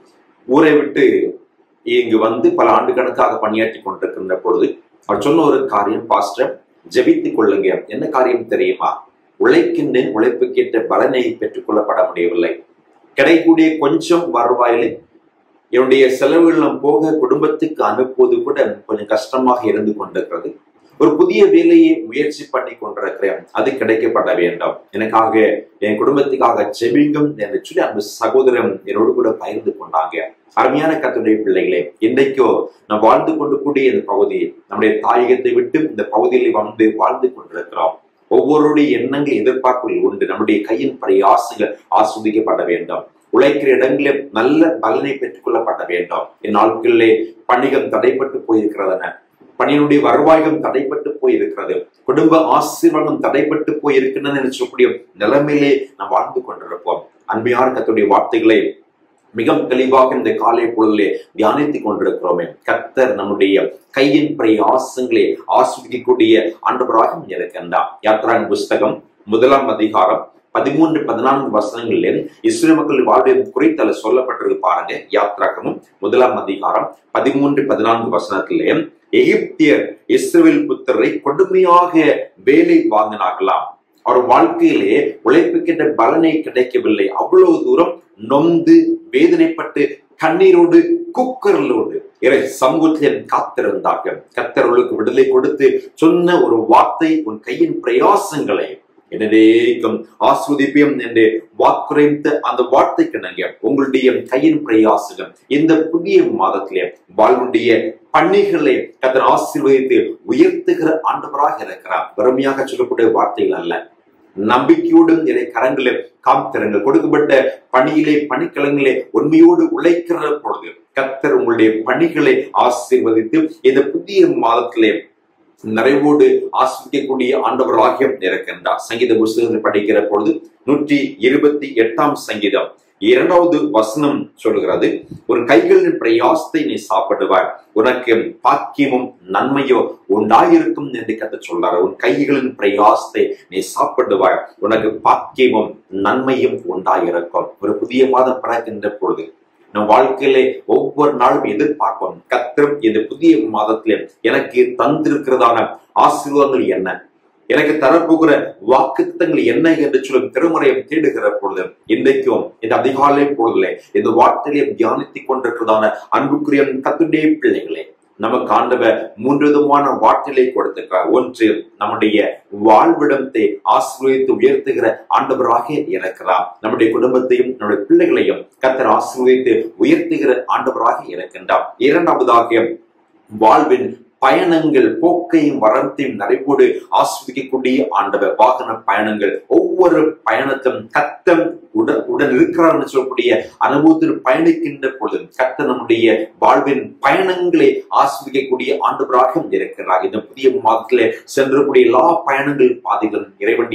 [SPEAKER 1] ஊரை விட்டு இங்கு வந்து பல ஆண்டு கணக்காக பணியாற்றி கொண்டிருக்கின்ற பொழுது அவர் சொன்ன ஒரு காரியம் பாஸ்டர் ஜெபித்துக் கொள்ளுங்க என்ன காரியம் தெரியுமா உழைக்கின்றேன் உழைப்புக்கேற்ற பலனை பெற்றுக்கொள்ளப்பட முடியவில்லை கிடைக்கூடிய கொஞ்சம் வருவாயிலே என்னுடைய செலவுகள் போக குடும்பத்துக்கு அனுப்புவது கூட கொஞ்சம் கஷ்டமாக இருந்து கொண்டிருக்கிறது ஒரு புதிய வேலையை முயற்சி பண்ணி கொண்டிருக்கிறேன் அது கிடைக்கப்பட வேண்டாம் எனக்காக என் குடும்பத்துக்காக செபிங்கும் என்று சொல்லி அந்த சகோதரன் என்னோடு கூட பகிர்ந்து கொண்டாங்க அருமையான கத்துடைய பிள்ளைகளே இன்றைக்கோ நாம் வாழ்ந்து கொண்டு கூடிய இந்த பகுதி நம்முடைய தாயகத்தை விட்டு இந்த பகுதியில் வந்து வாழ்ந்து கொண்டிருக்கிறோம் ஒவ்வொருடைய எண்ணங்கள் எதிர்பார்ப்புகள் உண்டு நம்முடைய கையின் பிரயாசங்கள் ஆஸ்வதிக்கப்பட வேண்டும் உழைக்கிற இடங்களில் நல்ல பலனை பெற்றுக் கொள்ளப்பட வேண்டும் என் நாட்களிலே பணிகம் தடைப்பட்டு போயிருக்கிறதன பணியினுடைய வருவாய்கம் தடைப்பட்டு போயிருக்கிறது குடும்ப ஆசீர்வாதம் தடைப்பட்டு போயிருக்கின்றன என்று சொல்லக்கூடிய நிலைமையிலே நாம் வாழ்ந்து கொண்டிருப்போம் அன்மையான கத்துடைய வார்த்தைகளை மிகவும் தெளிவாக இந்த காலை பொழுதிலே தியானித்துக் கொண்டிருக்கிறோமே கத்தர் நம்முடைய கையின் பிரயாசங்களை ஆஸ்வதிக்கக்கூடிய ஆண்டவராக இருக்கின்றார் யாத்ரான் புஸ்தகம் முதலாம் அதிகாரம் பதிமூன்று பதினான்கு வசனங்களில் இஸ்ரேல் மக்கள் வாழ்வை குறித்து சொல்லப்பட்டிருக்கு பாருங்க யாத்ராகமும் முதலாம் அதிகாரம் பதிமூன்று பதினான்கு வசனத்திலே எகிப்தியர் இஸ்ரேல் புத்தரை கொடுமையாக வேலை வாங்கினார்களாம் அவர் வாழ்க்கையிலே உழைப்புக்கின்ற பலனை கிடைக்கவில்லை அவ்வளவு தூரம் நொந்து வேதனைப்பட்டு கண்ணீரோடு குக்கர்களோடு இறை சமூகத்தில் காத்திருந்தார்கள் கத்தர்களுக்கு விடுதலை கொடுத்து சொன்ன ஒரு வார்த்தை உன் கையின் பிரயாசங்களை என்னதேக்கும் ஆஸ்வதிப்பியம் என்று வாக்குறைந்த அந்த வார்த்தைக்கு நாங்க உங்களுடைய கையின் பிரயாசகம் இந்த புதிய மாதத்திலே வாழ்வுடைய பணிகளை கத்தர் ஆசீர்வதித்து உயர்த்துகிற ஆண்டவராக இருக்கிறார் பெருமையாக சொல்லக்கூடிய வார்த்தைகள் அல்ல நம்பிக்கையோடும் இதை கரங்களில் காத்திருங்கள் கொடுக்கப்பட்ட பணியிலே பணிக்களங்களே உண்மையோடு உழைக்கிற பொழுது கத்தர் உங்களுடைய பணிகளை ஆசீர்வதித்து இந்த புதிய மாதத்திலே நிறைவோடு ஆஸ்வதிக்கக்கூடிய ஆண்டவராகிய இருக்கின்றார் சங்கீத புஸ்தகத்தை படிக்கிற பொழுது நூற்றி இருபத்தி எட்டாம் சங்கீதம் இரண்டாவது வசனம் சொல்கிறது ஒரு கைகளின் பிரயாசத்தை நீ சாப்பிடுவாய் உனக்கு பாக்கியமும் நன்மையோ உண்டாயிருக்கும் என்று கத்த சொல்றாரு உன் கைகளின் பிரயாசத்தை நீ சாப்பிடுவாய் உனக்கு பாக்கியமும் நன்மையும் உண்டாயிருக்கும் ஒரு புதிய மாதம் பிறக்கின்ற பொழுது நம் வாழ்க்கையிலே ஒவ்வொரு நாளும் எதிர்பார்ப்போம் கத்திரம் இந்த புதிய மாதத்திலே எனக்கு தந்திருக்கிறதான ஆசீர்வாதங்கள் என்ன எனக்கு தரப்போகிற வாக்குத்தங்கள் என்ன என்று சொல்லும் திருமுறையை தேடுகிற பொழுது இன்றைக்கும் இந்த அதிகாலை பொழுதுல இந்த வார்த்தையை தியானித்துக் கொண்டிருக்கிறதான அன்புக்குரிய கத்துடைய பிள்ளைகளே நமக்கு ஆண்டவர் மூன்று விதமான வார்த்தைகளை கொடுத்திருக்கிறார் ஒன்று நம்முடைய வாழ்விடத்தை ஆசீர்வதித்து உயர்த்துகிற ஆண்டவராக இருக்கிறார் நம்முடைய குடும்பத்தையும் நம்முடைய பிள்ளைகளையும் கத்தர் ஆசீர்வதித்து உயர்த்துகிற ஆண்டவராக இருக்கின்றார் இரண்டாவதாக வாழ்வின் பயணங்கள் போக்கையும் வரத்தையும் நடைபோடு ஆஸ்வதிக்கக்கூடிய ஆண்டவர் வாகன பயணங்கள் ஒவ்வொரு பயணத்திலும் கத்தம் உடன் உடன் இருக்கிறார்னு சொல்லக்கூடிய அனுபவத்தில் பயணிக்கின்ற பொழுது கத்த நம்முடைய வாழ்வின் பயணங்களை ஆஸ்வதிக்கக்கூடிய ஆண்டவராக இருக்கிறார் இந்த புதிய மாதத்திலே சென்றக்கூடிய எல்லா பயணங்கள் பாதைகளும் இறைவனுடைய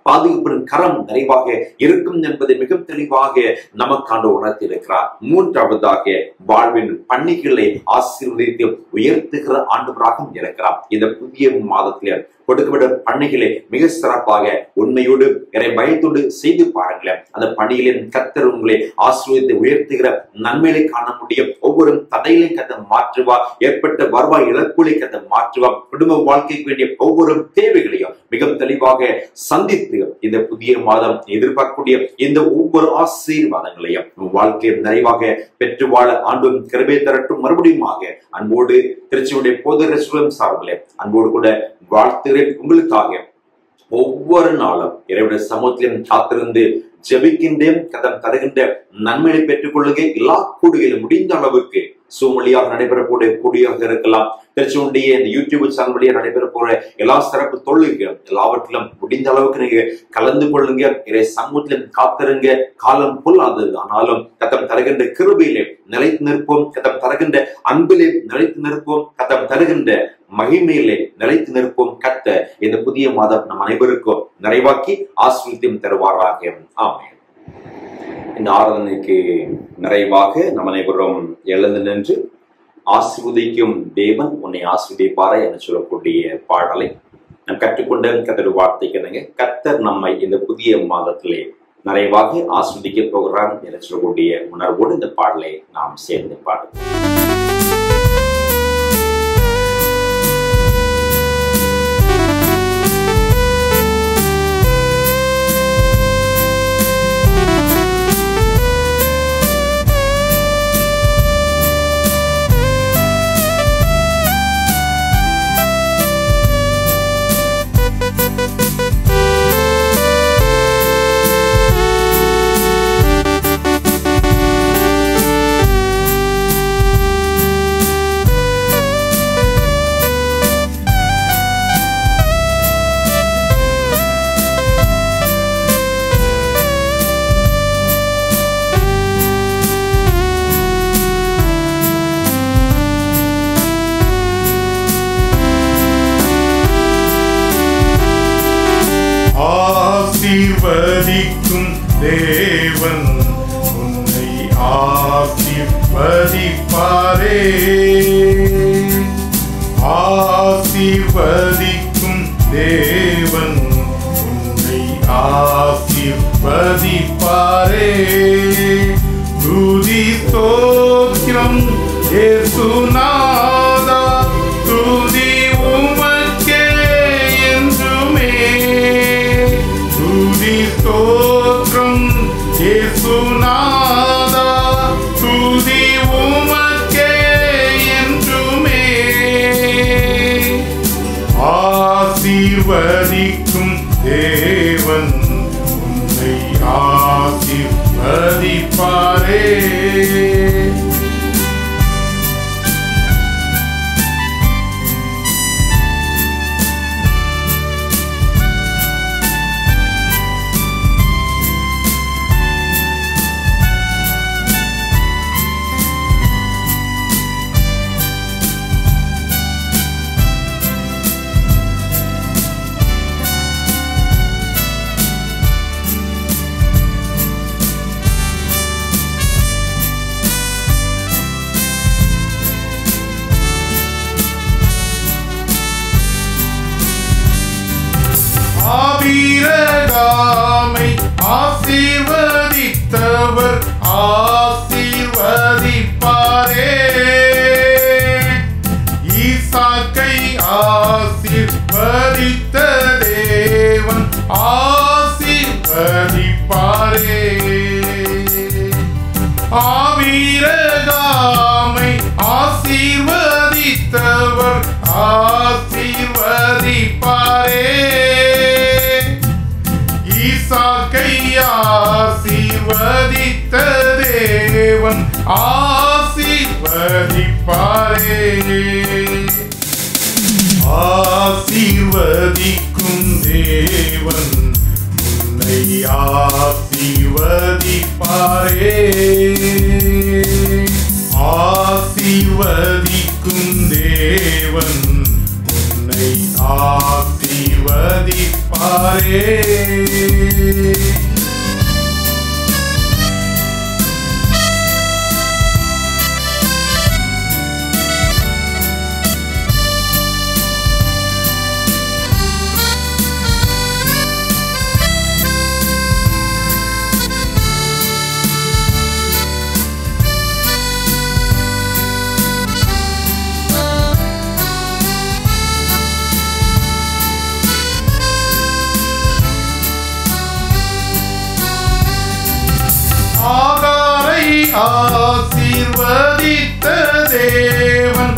[SPEAKER 1] பாதுகாப்பின் கரம் நிறைவாக இருக்கும் என்பதை மிக தெளிவாக நமக்காண்டு உணர்த்தி இருக்கிறார் மூன்றாவதாக வாழ்வின் பணிகளை ஆசீர்வதித்து உயர்த்துகிற ஆண்டவராக இருக்கிறார் இந்த புதிய மாதத்திலே கொடுக்கப்பட்ட பணிகளை மிக சிறப்பாக உண்மையோடு இறை பயத்தோடு செய்து பாருங்களேன் அந்த பணிகளின் கத்தர் உங்களை ஆசீர்வதித்து உயர்த்துகிற நன்மைகளை காண முடியும் ஒவ்வொரு தடைகளையும் கத்த மாற்றுவார் ஏற்பட்ட வருவாய் இழப்புகளை கத்த மாற்றுவார் குடும்ப வாழ்க்கைக்கு வேண்டிய ஒவ்வொரு தேவைகளையும் மிக தெளிவாக சந்தித்து இந்த புதிய மாதம் எதிர்பார்க்கக்கூடிய இந்த ஒவ்வொரு ஆசீர்வாதங்களையும் உன் வாழ்க்கையில் நிறைவாக பெற்று வாழ ஆண்டும் கிருபை தரட்டும் மறுபடியுமாக அன்போடு திருச்சியுடைய பொது ரெஸ்டாரண்ட் சார்பிலே அன்போடு கூட வாழ்த்துகிறேன் உங்களுக்காக ஒவ்வொரு நாளும் இறைவனுடைய சமூகத்திலும் காத்திருந்து ஜெபிக்கின்றேன் கதம் தருகின்ற நன்மையை பெற்றுக் கொள்ளுங்க எல்லா கூடுகையிலும் முடிந்த அளவுக்கு சூமொழியாக நடைபெறக்கூடிய கூடியாக இருக்கலாம் திருச்சியுடைய இந்த யூடியூப் சேனல் வழியாக நடைபெற போற எல்லா சிறப்பு தொழில்கள் எல்லாவற்றிலும் முடிந்த அளவுக்கு நீங்க கலந்து கொள்ளுங்க இறை சமூகத்திலும் காத்திருங்க காலம் பொல்லாதது ஆனாலும் கத்தம் தருகின்ற கிருபையிலே நிலைத்து நிற்போம் கத்தம் தருகின்ற அன்பிலே நிலைத்து நிற்போம் கத்தம் தருகின்ற மகிமையிலே நிலைத்து நிற்போம் கத்த இந்த புதிய மாதம் நம் அனைவருக்கும் நிறைவாக்கி ஆசிரியத்தையும் தருவாராக ஆமென் இந்த ஆராதனைக்கு நிறைவாக நம் அனைவரும் எழுந்து நின்று ஆசிர்வதிக்கும் தேவன் உன்னை ஆசிர்வதிப்பாரா என சொல்லக்கூடிய பாடலை நாம் கற்றுக்கொண்ட கத்தர் வார்த்தைக்கு என்னங்க கத்தர் நம்மை இந்த புதிய மாதத்திலே நிறைவாக ஆஸ்வதிக்க போகிறார் என சொல்லக்கூடிய உணர்வோடு இந்த பாடலை நாம் சேர்ந்து பாடுவோம்
[SPEAKER 2] ஆசீர்வதிக்கும் தேவன் உன்னை ஆசீர்வதிப்பாரே ஆசீர்வதிக்கும் தேவன் உன்னை ஆசீர்வதிப்பாரே துதி ஸ்தோத்திரம் இயேசுநாதா துதி உமக்கே என்றுமே துதி ஸ்தோத்திரம் இயேசுநாதா துதி உமக்கே என்றுமே ஆசீர்வதிக்கும் தேவன் உன்னை ஆசீர்வதிப்பாரே ஆபீரகாமை ஆசீர்வதித்தவர் ஆசீர்வதிப்பாரே ஈசாக்கை ஆசீர்வதித்த தேவன் ஆசீர்வதிப்பாரே ஆவீரகாமை ஆசீர்வதித்தவர் ஆசீர்வதிப்பாரே ஈசாக்கை ஆசீர்வதித்த தேவன் ஆசீர்வதிப்பாரே ஆசீர்வதிக்கும் தேவன் உன்னை ஆசீர்வதிப்பாரே ஆசீர்வதிக்கும் தேவன் உன்னை ஆசீர்வதிப்பாரே ஆகாரை ஆசீர்வதித்த தேவன்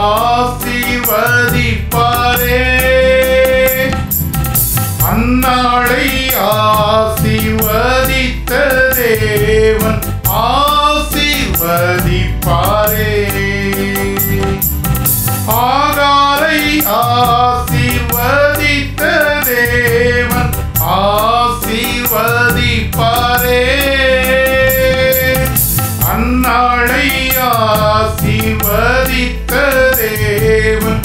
[SPEAKER 2] ஆசீர்வதிப்பாரே அந்நாளை ஆசீர்வதித்த தேவன் ஆசீர்வதிப்பாரே ஆகாரை ஆசீர்வதித்த தேவன் ஆசீர்வதிப்பாரே அந்நாளை ஆசீர்வதித்த தேவன்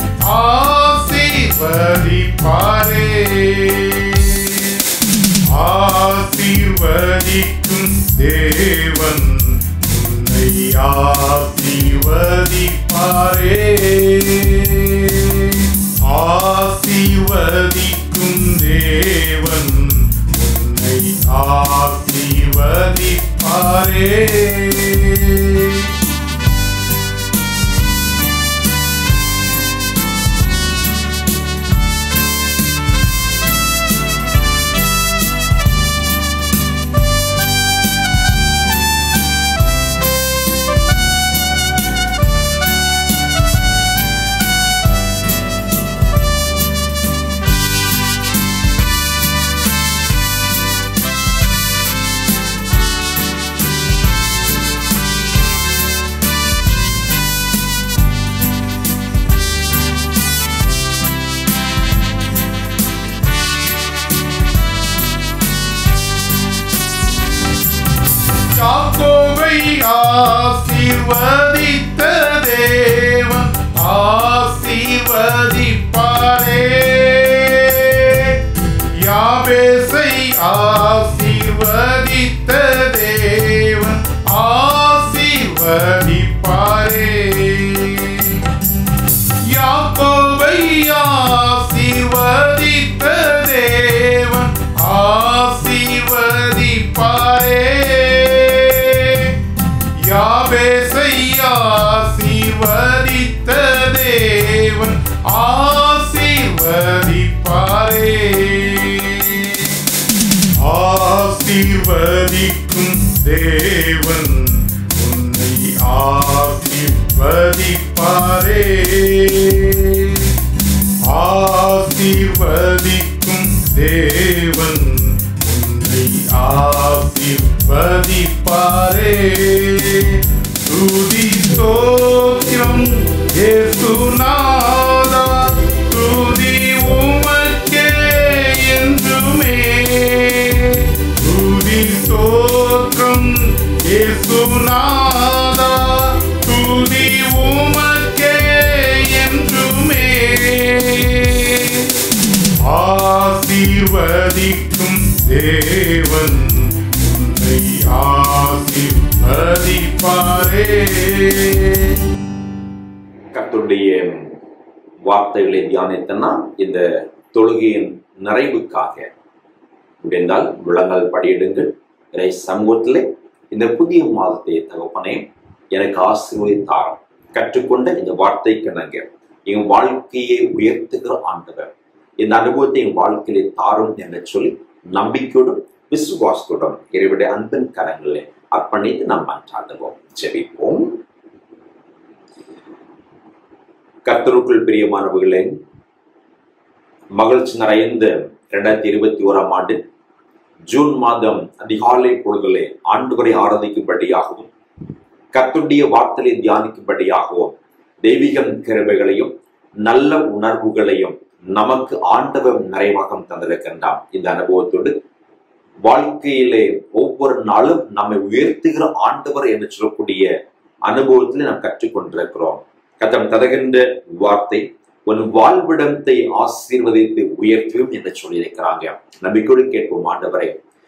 [SPEAKER 2] ஆசீர்வதிப்பாரே ஆசீர்வதிக்கும் தேவன் உன்னை ஆசீர்வதிப்பாரே ஆசீர்வதிக்கும் தேவன் உன்னை ஆசீர்வதிப்பாரே யாக்கோபை ஆசீர்வதித்த தேவன் ஆசீர்வதிப்பாரே யாபேசை ஆசீர்வதித்த தேவன் ஆசீர்வதிப்பாரே யாக்கோபை ஆசீர்வதித்த தேவன் ஆசீர்வதிப்பாரே யாபேசை ஆசீர்வதித்த தேவன் ஆசீர்வதிப்பாரே ஆசீர்வதிக்கும் தேவன் உன்னை ஆசீர்வதிப்பாரே ஆசீர்வதிக்கும் தேவன் உன்னை ஆசீர்வதிப்பாரே துதி ஸ்தோத்திரம் இயேசுநாதா துதி உமக்கே என்றுமே துதி ஸ்தோத்திரம் இயேசுநாதா துதி உமக்கே என்றுமே ஆசீர்வதிக்கும் தேவன் உன்னை ஆசீர்வதிப்பாரே
[SPEAKER 1] கர்த்தருடைய வார்த்தைகளை தியானித்தனா இந்த தொழுகையின் நிறைவுக்காக முடிந்தால் விளங்கல் படியிடுங்கள் இறை சமூகத்திலே இந்த புதிய மாதத்தை தகப்பனே எனக்கு ஆசீர்வதித்தாரம் கற்றுக்கொண்ட இந்த வார்த்தைக்கு நாங்க என் வாழ்க்கையை உயர்த்துகிற ஆண்டவர் இந்த அனுபவத்தை என் வாழ்க்கையிலே தாரும் என்று சொல்லி நம்பிக்கையோடும் விசுவாசத்தோடும் இறைவனுடைய அன்பின் கரங்களை அர்ப்பணித்து நாம் மன்றாடுவோம் ஜெபிப்போம் கர்த்தருக்குள் பிரியமானவர்களே மகிழ்ச்சி நிறைந்த இரண்டாயிரத்தி இருபத்தி ஓராம் ஆண்டு ஜூன் மாதம் அதிகாலை பொழுதுகளை ஆண்டுகளை ஆராதிக்கும்படியாகவும் கர்த்தருடைய வார்த்தையை தியானிக்கும்படியாகவும் தெய்வீகம் கிருபைகளையும் நல்ல உணர்வுகளையும் நமக்கு ஆண்டவர் நிறைவாக தந்திருக்கின்றான் இந்த அனுபவத்தோடு வாழ்க்கையிலே ஒவ்வொரு நாளும் நம்மை உயர்த்துகிற ஆண்டவர் என்று சொல்லக்கூடிய அனுபவத்தில் நாம் கற்றுக்கொண்டிருக்கிறோம் கத்தம் தருகின்ற வார்த்தை உன் வாழ்விடத்தை ஆசீர்வதித்து உயர்த்தும் என்று சொல்லியிருக்கிறாங்க நம்பிக்கையோடு கேட்போம் ஆண்டவரை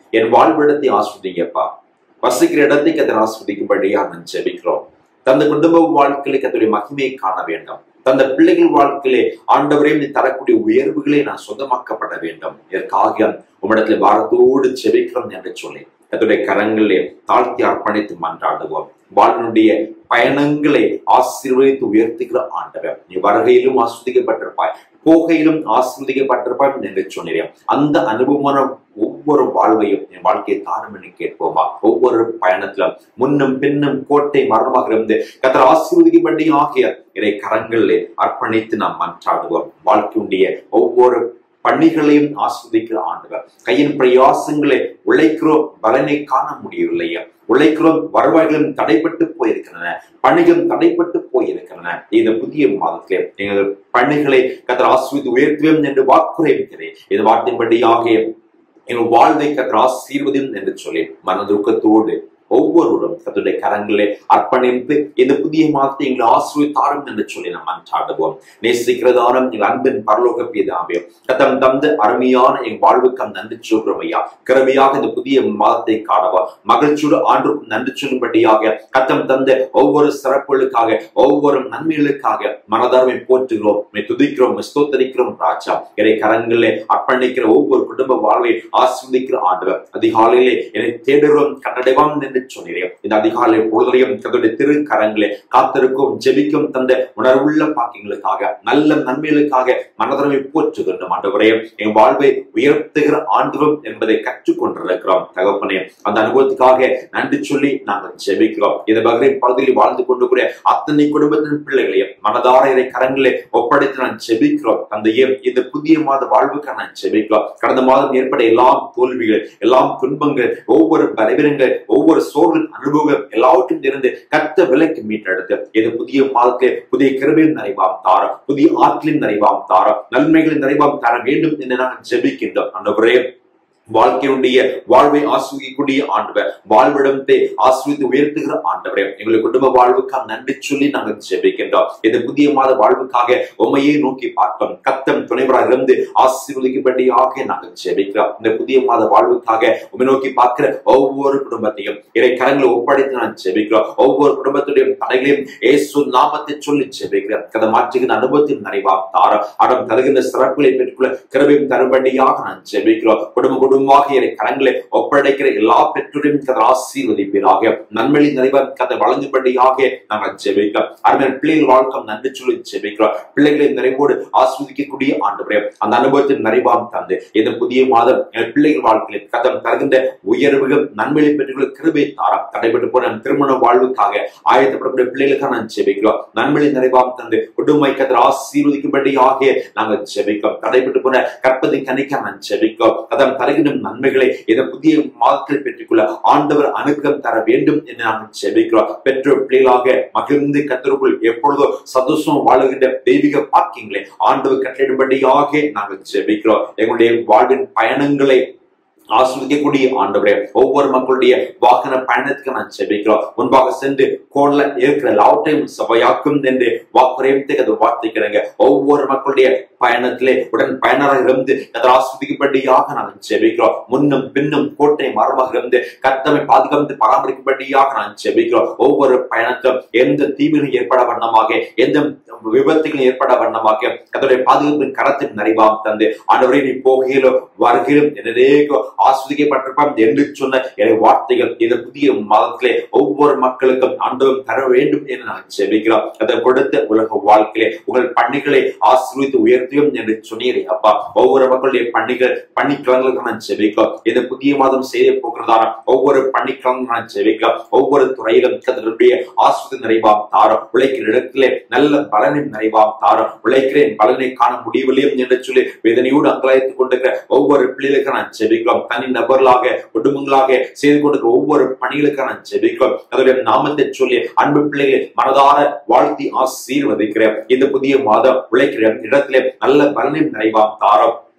[SPEAKER 1] என் வாழ்விடத்தை ஆஸ்வதிங்கப்பா வசிக்கிற இடத்தை கத்தர் ஆஸ்வதிக்கும்படியா நான் ஜெபிக்கிறோம் தந்த குடும்ப வாழ்க்கையில கத்தருடைய மகிமையை காண வேண்டும் தந்த பிள்ளைகள் வாழ்க்கையிலே ஆண்டவரே நீ தரக்கூடிய உயர்வுகளை நான் சொந்தமாக்கப்பட வேண்டும் இதற்காக உம்மிடத்தில் பாரத்தோடு ஜெபிக்கிறோம் என்று சொல்லி கத்தருடைய கரங்களிலே தாழ்த்தி அர்ப்பணித்து மன்றாடுவோம் வாழ்வினுடைய பயணங்களை ஆசீர்வதித்து உயர்த்துகிற ஆண்டவர் நீ வருகையிலும் ஆஸ்வதிக்கப்பட்டிருப்பாய் போகையிலும் ஆஸ்வதிக்கப்பட்டிருப்பாய் என்று சொன்னேன் அந்த அனுபவமான ஒவ்வொரு வாழ்வையும் என் வாழ்க்கையை தாரும் என்று கேட்போமா ஒவ்வொரு பயணத்திலும் முன்னும் பின்னும் கோட்டை மரணமாக இருந்து கத்தர் ஆசீர்வதிக்கப்படி ஆகிய இதை கரங்களிலே அர்ப்பணித்து நாம் மன்றாடுவோம் வாழ்க்கையுடைய ஒவ்வொரு பணிகளையும் ஆஸ்வதிக்கிற ஆண்டவர் கையின் பிரயாசங்களை உழைக்கிறோம் பலனை காண முடியவில்லையா உழைக்கிறோம் வருவாய்களும் தடைப்பட்டு போயிருக்கின்றன பணிகளும் தடைப்பட்டு போயிருக்கின்றன இந்த புதிய மாதத்திலே எங்கள் பணிகளை கத்தர் ஆஸ்வதி உயர்த்துவோம் என்று வாக்குரைக்கிறேன் இந்த வார்த்தையின்படியாக எங்கள் வாழ்வை கத்தர் ஆசீர்வதியும் என்று சொல்லி மனதுக்கத்தோடு ஒவ்வொருவரும் கத்துடைய கரங்களை அர்ப்பணித்து இந்த புதிய மாதத்தை எங்களை ஆசிரியத்தாரும் என்று சொல்லி நாம் அன்றாடுவோம் நேசிக்கிறதான எங்கள் அன்பின் பரலோக பிதாவே கத்தம் தந்து அருமையான என் வாழ்வுக்கு நன்றி சொல்கிறோம் ஐயா கிருமையாக இந்த புதிய மாதத்தை காணவா மகிழ்ச்சியோடு ஆண்டுக்கும் நன்றி சொல்லும்படியாக கத்தம் தந்த ஒவ்வொரு சிறப்புகளுக்காக ஒவ்வொரு நன்மைகளுக்காக மனதாரமை போற்றுகிறோம் மை துதிக்கிறோம் ஸ்தோத்தரிக்கிறோம் ராஜா இறை கரங்களிலே அர்ப்பணிக்கிற ஒவ்வொரு குடும்ப வாழ்வை ஆஸ்வதிக்கிற ஆண்டவர் அதிகாலையிலே என்னை தேடுகிறோம் கண்டடைவாம் என்று சொன்னீரே இந்த அதிகாலை பொழுதையும் தன்னுடைய திருக்கரங்களே காத்திருக்கும் ஜெபிக்கும் தந்த உணர்வுள்ள பாக்கியங்களுக்காக நல்ல நன்மைகளுக்காக மனதரவை போற்றுகின்றோம் ஆண்டவரே என் வாழ்வை உயர்த்துகிற ஆண்டவம் என்பதை கற்றுக்கொண்டிருக்கிறோம் தகப்பனே அந்த அனுபவத்துக்காக நன்றி சொல்லி நாங்கள் ஜெபிக்கிறோம் இந்த பகரின் பகுதியில் வாழ்ந்து கொண்டு கூடிய அத்தனை குடும்பத்தின் பிள்ளைகளையும் மனதார இதை கரங்களை ஒப்படைத்து நான் ஜெபிக்கிறோம் அந்த இந்த புதிய மாத வாழ்வுக்கு நான் ஜெபிக்கிறோம் கடந்த மாதம் ஏற்பட்ட எல்லாம் தோல்விகள் எல்லாம் துன்பங்கள் ஒவ்வொரு பலவீனங்கள் ஒவ்வொரு சோர்வின் அனுபவம் எல்லாவற்றும் இருந்து கத்த விலைக்கு மீட்டெடுத்து இது புதிய மாதத்திலே புதிய கிருபையின் நிறைவாம் தாரம் புதிய ஆற்றலின் நிறைவாம் தாரம் நன்மைகளின் நிறைவாம் தர வேண்டும் என்று நாங்கள் ஜெபிக்கின்றோம் அன்றுவரே வாழ்க்கையுடைய வாழ்வை ஆஸ்வதிக்கூடிய ஆண்டவர் வாழ்விடத்தை ஆஸ்வதித்து உயர்த்துகிற ஆண்டவரே எங்களுடைய குடும்ப வாழ்வுக்காக நன்றி சொல்லி நாங்கள் ஜெபிக்கின்றோம் இந்த புதிய மாத வாழ்வுக்காக உண்மையை நோக்கி பார்த்தோம் கத்தம் துணைவராக இருந்து ஆசீர்வதிக்கப்படியாக நாங்கள் ஜெபிக்கிறோம் இந்த புதிய மாத வாழ்வுக்காக உண்மை நோக்கி பார்க்கிற ஒவ்வொரு குடும்பத்தையும் இறை கரங்களை ஒப்படைத்து நான் ஜெபிக்கிறோம் ஒவ்வொரு குடும்பத்துடைய தடைகளையும் ஏசு நாமத்தை சொல்லி ஜெபிக்கிறோம் கதை மாற்றுகிற அனுபவத்தின் நிறைவாம் தாரம் அடம் தருகின்ற சிறப்புகளை பெற்றுக்கொள்ள கிருபையும் தரும்படியாக நான் ஜெபிக்கிறோம் குடும்ப குடும்பமாக இறை கரங்களை ஒப்படைக்கிற எல்லா பெற்றோரையும் கதை ஆசீர்வதிப்பீராக நன்மையை நிறைவாக கதை வழங்கும்படியாக நாங்கள் ஜெபிக்கிறோம் அருமையான பிள்ளைகள் வாழ்க்கம் நன்றி சொல்லி ஜெபிக்கிறோம் பிள்ளைகளை நிறைவோடு ஆஸ்வதிக்கக்கூடிய ஆண்டு அந்த அனுபவத்தின் நிறைவாம் தந்து இந்த புதிய மாதம் என் பிள்ளைகள் வாழ்க்கையில் கதம் தருகின்ற உயர்வுகள் நன்மையை பெற்றுள்ள கிருபை தாரம் தடைபட்டு போன திருமண வாழ்வுக்காக ஆயத்தப்படக்கூடிய பிள்ளைகளுக்காக நான் ஜெபிக்கிறோம் நன்மையை நிறைவாம் தந்து குடும்ப கதிர ஆசீர்வதிக்கும்படியாக நாங்கள் ஜெபிக்கிறோம் தடைபட்டு போன கற்பதை கணிக்க நான் ஜெபிக்கிறோம் கதம் தருகின்ற நன்மைகளை இந்த புதிய மாதத்தில் பெற்றுக்கொள்ள ஆண்டவர் அனுக்கிரம் தர வேண்டும் என்று நாங்கள் ஜெபிக்கிறோம் பெற்றோர் பிள்ளைகளாக மகிழ்ந்து கத்தருக்குள் எப்பொழுதோ சந்தோஷம் வாழுகின்ற தெய்வீக பாக்கியங்களை ஆண்டவர் கட்டளிடும்படியாக நாங்கள் ஜெபிக்கிறோம் எங்களுடைய வாழ்வின் பயணங்களை ஆஸ்வதிக்கக்கூடிய ஆண்டவரே ஒவ்வொரு மக்களுடைய வாகன பயணத்துக்கு நான் செபிக்கிறோம் முன்பாக சென்று கோல்ல இருக்கிற எல்லாவற்றையும் சபையாக்கும் என்று வாக்குறையத்தை அது வார்த்தைக்கிறேங்க ஒவ்வொரு மக்களுடைய பயணத்திலே உடன் பயனராக இருந்து அதை ஆஸ்வதிக்கப்படியாக நாங்கள் ஜெபிக்கிறோம் முன்னும் பின்னும் கோட்டை மரமாக இருந்து கத்தமை பாதுகாத்து பராமரிக்கும்படியாக நான் ஜெபிக்கிறோம் ஒவ்வொரு பயணத்திலும் எந்த தீமைகளும் ஏற்பட வண்ணமாக எந்த விபத்துகளும் ஏற்பட வண்ணமாக அதோடைய பாதுகாப்பின் கரத்தின் நிறைவாம் தந்து ஆண்டவரே நீ போகையிலோ வருகையிலும் என்னதேகோ ஆஸ்வதிக்கப்பட்டிருப்பான் என்று சொன்ன என் வார்த்தைகள் இந்த புதிய மாதத்திலே ஒவ்வொரு மக்களுக்கும் ஆண்டவம் தர வேண்டும் என்று நான் ஜெபிக்கிறோம் அதை கொடுத்த உலக வாழ்க்கையிலே உங்கள் பணிகளை ஆசீர்வித்து உயர்த்தியும் என்று சொன்னீரே அப்பா ஒவ்வொரு மக்களுடைய பணிகள் பணிக்கிழங்களுக்கு நான் ஜெபிக்கிறோம் இந்த புதிய மாதம் செய்ய போகிறதான ஒவ்வொரு பணிக்கிழங்கும் நான் ஜெபிக்கிறோம் ஒவ்வொரு துறையிலும் அதனுடைய ஆஸ்வதி நிறைவாம் தாரம் உழைக்கிற இடத்திலே நல்ல பலனின் நிறைவாம் தாரம் உழைக்கிறேன் பலனை காண முடியவில்லையும் என்று சொல்லி வேதனையோடு அங்கலாய்த்துக் கொண்டிருக்கிற ஒவ்வொரு பிள்ளைகளுக்கு நான் ஜெபிக்கிறோம் தனி நபர்களாக குடும்பங்களாக செய்து கொண்டிருக்கிற ஒவ்வொரு பணிகளுக்கு நான் ஜெபிக்கிறோம் அதனுடைய நாமத்தை சொல்லி அன்பு பிள்ளைகளை மனதார வாழ்த்தி ஆசீர்வதிக்கிறேன் இந்த புதிய மாதம் உழைக்கிற இடத்திலே நல்ல பலனின் நிறைவாம் தாரம்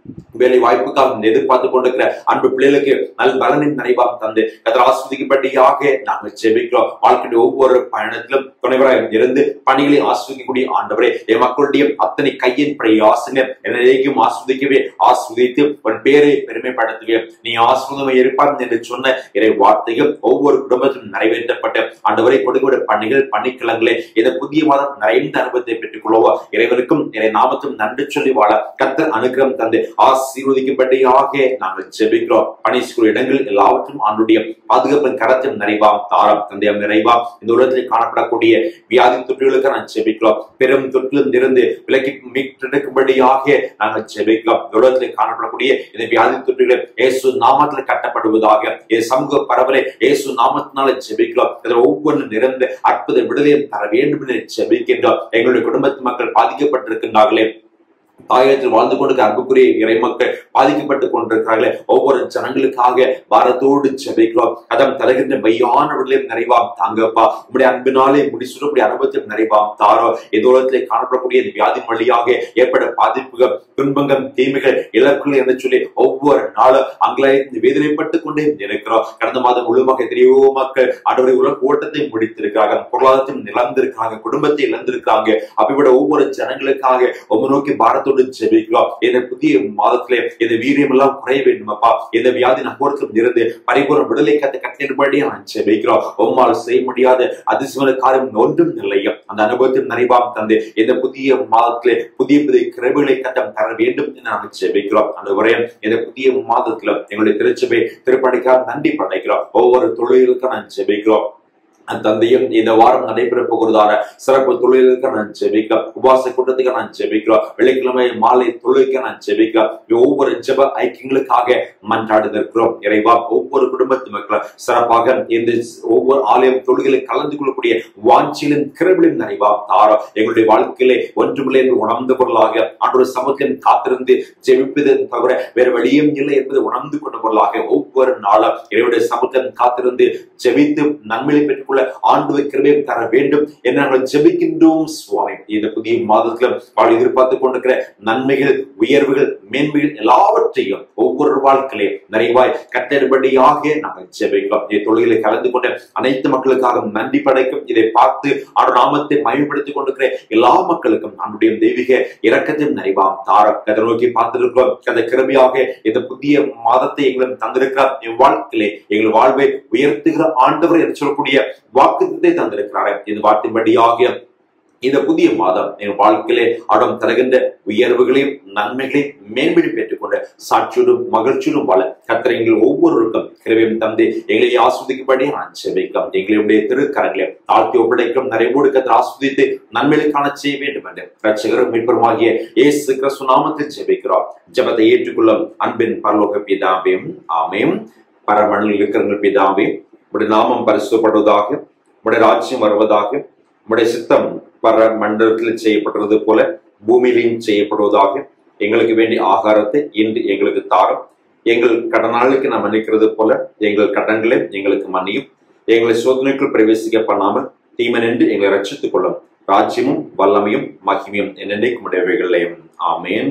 [SPEAKER 1] வேலை வாய்ப்புக்காக எதிர்பார்த்து கொண்டிருக்கிற அன்பு பிள்ளைகளுக்கு நல் பலனின் நிறைவாக தந்து கதிர ஆஸ்வதிக்கப்படியாக நாங்கள் ஜெபிக்கிறோம் வாழ்க்கையுடைய ஒவ்வொரு பயணத்திலும் துணைவராக இருந்து பணிகளை ஆஸ்வதிக்கக்கூடிய ஆண்டவரே என் மக்களுடைய அத்தனை கையின் பிரயாசங்கள் என்னைக்கும் ஆஸ்வதிக்கவே ஆஸ்வதித்து உன் பேரை பெருமைப்படுத்துவே நீ ஆஸ்வதமை இருப்பார் என்று சொன்ன இறை வார்த்தைகள் ஒவ்வொரு குடும்பத்திலும் நிறைவேற்றப்பட்ட ஆண்டவரை கொடுக்கிற பணிகள் பணிக்கிழங்களே இந்த புதிய மாதம் நிறைந்த அனுபவத்தை பெற்றுக் கொள்ளவோ இறைவனுக்கும் இறை நாமத்தும் நன்றி சொல்லி வாழ கத்தர் அனுகிரகம் தந்து ஆசீர்வதிக்கப்படியாக நாங்கள் ஜெபிக்கிறோம் பணிக்குரிய இடங்கள் எல்லாவற்றும் ஆண்டுடைய பாதுகாப்பின் கரத்தின் நிறைவாம் தாரம் தந்தையம் நிறைவாம் இந்த உலகத்தில் காணப்படக்கூடிய வியாதி தொற்றுகளுக்கு நான் ஜெபிக்கிறோம் பெரும் தொற்றிலும் இருந்து விலக்கி மீட்டெடுக்கும்படியாக நாங்கள் ஜெபிக்கிறோம் இந்த உலகத்தில் காணப்படக்கூடிய இந்த வியாதி தொற்றுகளை இயேசு நாமத்தில் கட்டப்படுவதாக இது சமூக பரவலை இயேசு நாமத்தினால ஜெபிக்கிறோம் இதில் ஒவ்வொன்று நிறைந்து அற்புத விடுதலையும் தர வேண்டும் என்று ஜெபிக்கின்றோம் எங்களுடைய குடும்பத்து மக்கள் பாதிக்கப்பட்டிருக்கின்றார்களே தாயகத்தில் வாழ்ந்து கொண்டிருக்க அன்புக்குரிய இறைமக்கள் பாதிக்கப்பட்டுக் கொண்டிருக்கிறார்களே ஒவ்வொரு ஜனங்களுக்காக பாரத்தோடு ஜெபிக்கிறோம் அதம் தருகின்ற மையான விடலையும் நிறைவாம் தாங்கப்பா உங்களுடைய அன்பினாலே முடிசுடக்கூடிய அனுபவத்தில் நிறைவாம் தாரோ எதோலத்திலே காணப்படக்கூடிய இந்த வியாதின் வழியாக ஏற்பட பாதிப்புகள் துன்பங்கள் தீமைகள் இழப்புகள் என்று சொல்லி ஒவ்வொரு நாளும் அங்கலாய்ந்து வேதனைப்பட்டுக் கொண்டே இருக்கிறோம் கடந்த மாதம் முழுமாக எத்தனையோ மக்கள் ஆண்டவரை உலக ஓட்டத்தை முடித்திருக்கிறாங்க பொருளாதாரத்தையும் இழந்திருக்காங்க குடும்பத்தை இழந்திருக்காங்க அப்படிப்பட்ட ஒவ்வொரு ஜனங்களுக்காக உங்க நோக்கி பாரத்தோடு ஜெபிக்கிறோம் இந்த புதிய மாதத்திலே இந்த வீரியம் எல்லாம் குறைய வேண்டும் அப்பா இந்த வியாதி நகரத்திலும் இருந்து பரிபூர்ண விடுதலை கத்தை கட்டிடும்படி நான் ஜெபிக்கிறோம் உம்மால் செய்ய முடியாத அதிசயமான காரியம் ஒன்றும் இல்லையா அந்த அனுபவத்தில் நிறைவாம் தந்து இந்த புதிய மாதத்திலே புதிய புதிய கிருபைகளை கட்டம் தர வேண்டும் என்று நாங்கள் ஜெபிக்கிறோம் அந்த உரையம் இந்த புதிய மாதத்துல எங்களுடைய திருச்சபை திருப்பணிக்காக நன்றி படைக்கிறோம் ஒவ்வொரு தொழிலுக்கும் நான் ஜெபிக்கிறோம் அந்த தந்தையும் இந்த வாரம் நடைபெற போகிறதான சிறப்பு தொழிலுக்கு நான் ஜெபிக்கிறேன் உபாச கூட்டத்துக்கு நான் ஜெபிக்கிறோம் வெள்ளிக்கிழமை மாலை தொழிலுக்கு நான் ஜெபிக்கிறேன் ஒவ்வொரு ஜெப ஐக்கியங்களுக்காக மன்றாடுதிருக்கிறோம் இறைவா ஒவ்வொரு குடும்பத்து மக்களும் சிறப்பாக இந்த ஒவ்வொரு ஆலயம் தொழில்களை கலந்து கொள்ளக்கூடிய வாஞ்சியிலும் கிரபிலும் நிறைவா தாரோ எங்களுடைய வாழ்க்கையிலே ஒன்றுமில்லை என்று உணர்ந்த பொருளாக ஆண்டோட சமூகத்திலும் காத்திருந்து ஜெபிப்பது தவிர வேற வழியும் இல்லை என்பதை உணர்ந்து கொண்ட பொருளாக ஒவ்வொரு நாளும் இறைவனுடைய சமூகத்திலும் காத்திருந்து ஜெபித்து நன்மையை பெற்றுக்கொள்ள ஆண்டு கிருபையும் தர வேண்டும் என்று நாங்கள் ஜெபிக்கின்றோம் சுவாமி இந்த புதிய மாதத்துல வாழ் எதிர்பார்த்து கொண்டிருக்கிற நன்மைகள் உயர்வுகள் மேன்மைகள் எல்லாவற்றையும் ஒவ்வொரு வாழ்க்கையிலே நிறைவாய் கட்டறுபடியாக நாங்கள் ஜெபிக்கிறோம் இந்த தொழிலை கலந்து கொண்ட அனைத்து மக்களுக்காக நன்றி படைக்கும் இதை பார்த்து ஆண்டு நாமத்தை மயப்படுத்திக் கொண்டிருக்கிற எல்லா மக்களுக்கும் நம்முடைய தெய்வீக இரக்கத்தையும் நிறைவாம் தாரம் கதை நோக்கி பார்த்திருக்கிறோம் அந்த கிருபியாக இந்த புதிய மாதத்தை எங்களும் தந்திருக்கிறார் என் வாழ்க்கையிலே எங்கள் வாழ்வை உயர்த்துகிற ஆண்டவர் என்று சொல்லக்கூடிய வாக்குத்தத்தை தந்திருக்கிறார் இந்த வார்த்தையின்படியாக இந்த புதிய மாதம் என் வாழ்க்கையிலே அடம் தருகின்ற உயர்வுகளையும் நன்மைகளையும் மேம்படி பெற்றுக்கொண்ட சாட்சியோடும் மகிழ்ச்சியோடும் வாழ கத்திர எங்கள் ஒவ்வொருவருக்கும் கிருவையும் தந்து எங்களை ஆஸ்வதிக்கப்படி நான் செபிக்கும் எங்களுடைய திருக்கரங்களை தாழ்த்தி ஒப்படைக்கும் நிறைவோடு கத்திர ஆஸ்வதித்து நன்மைகளை காண செய்ய வேண்டும் என்று ரட்சகரும் மீட்பருமாகிய இயேசு கிறிஸ்து நாமத்தில் ஜெபிக்கிறோம் ஜெபத்தை ஏற்றுக்கொள்ளும் அன்பின் பரலோக பிதாவையும் ஆமையும் பரமணில் இருக்கிற பிதாவையும் உடைய நாமம் பரிசுப்படுவதாக உடைய ராஜ்யம் வருவதாக உடைய சித்தம் பர மண்டலத்தில் செய்யப்படுறது போல பூமியிலையும் செய்யப்படுவதாக எங்களுக்கு வேண்டிய ஆகாரத்தை இன்று எங்களுக்கு தாரும் எங்கள் கடனாளிக்கு நாம் மன்னிக்கிறது போல எங்கள் கடன்களை எங்களுக்கு மன்னியும் எங்களை சோதனைக்குள் பிரவேசிக்க பண்ணாமல் தீமன் என்று எங்களை ரட்சித்துக் கொள்ளும் ராஜ்யமும் வல்லமையும் மகிமையும் என்னென்னைக்கும் உடையவைகளையும் ஆமேன்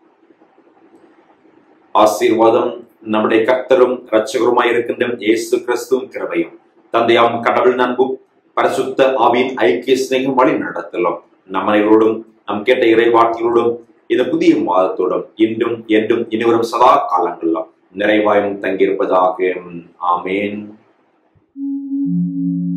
[SPEAKER 1] ஆசீர்வாதம் நம்முடைய கர்த்தரும் இரட்சகருமாய் இருக்கின்ற இயேசு கிறிஸ்துவின் கிருபையும் தந்தையாம் கடவுள் நண்பும் பரிசுத்த ஆவியின் ஐக்கிய சிநேகம் வழி நடத்தலும் நம்மளையோடும் நம் கேட்ட இறைவாக்கியோடும் இந்த புதிய மாதத்தோடும் இன்றும் என்றும் இனிவரும் சதா காலங்களிலும் நிறைவாயும் தங்கியிருப்பதாக ஆமேன்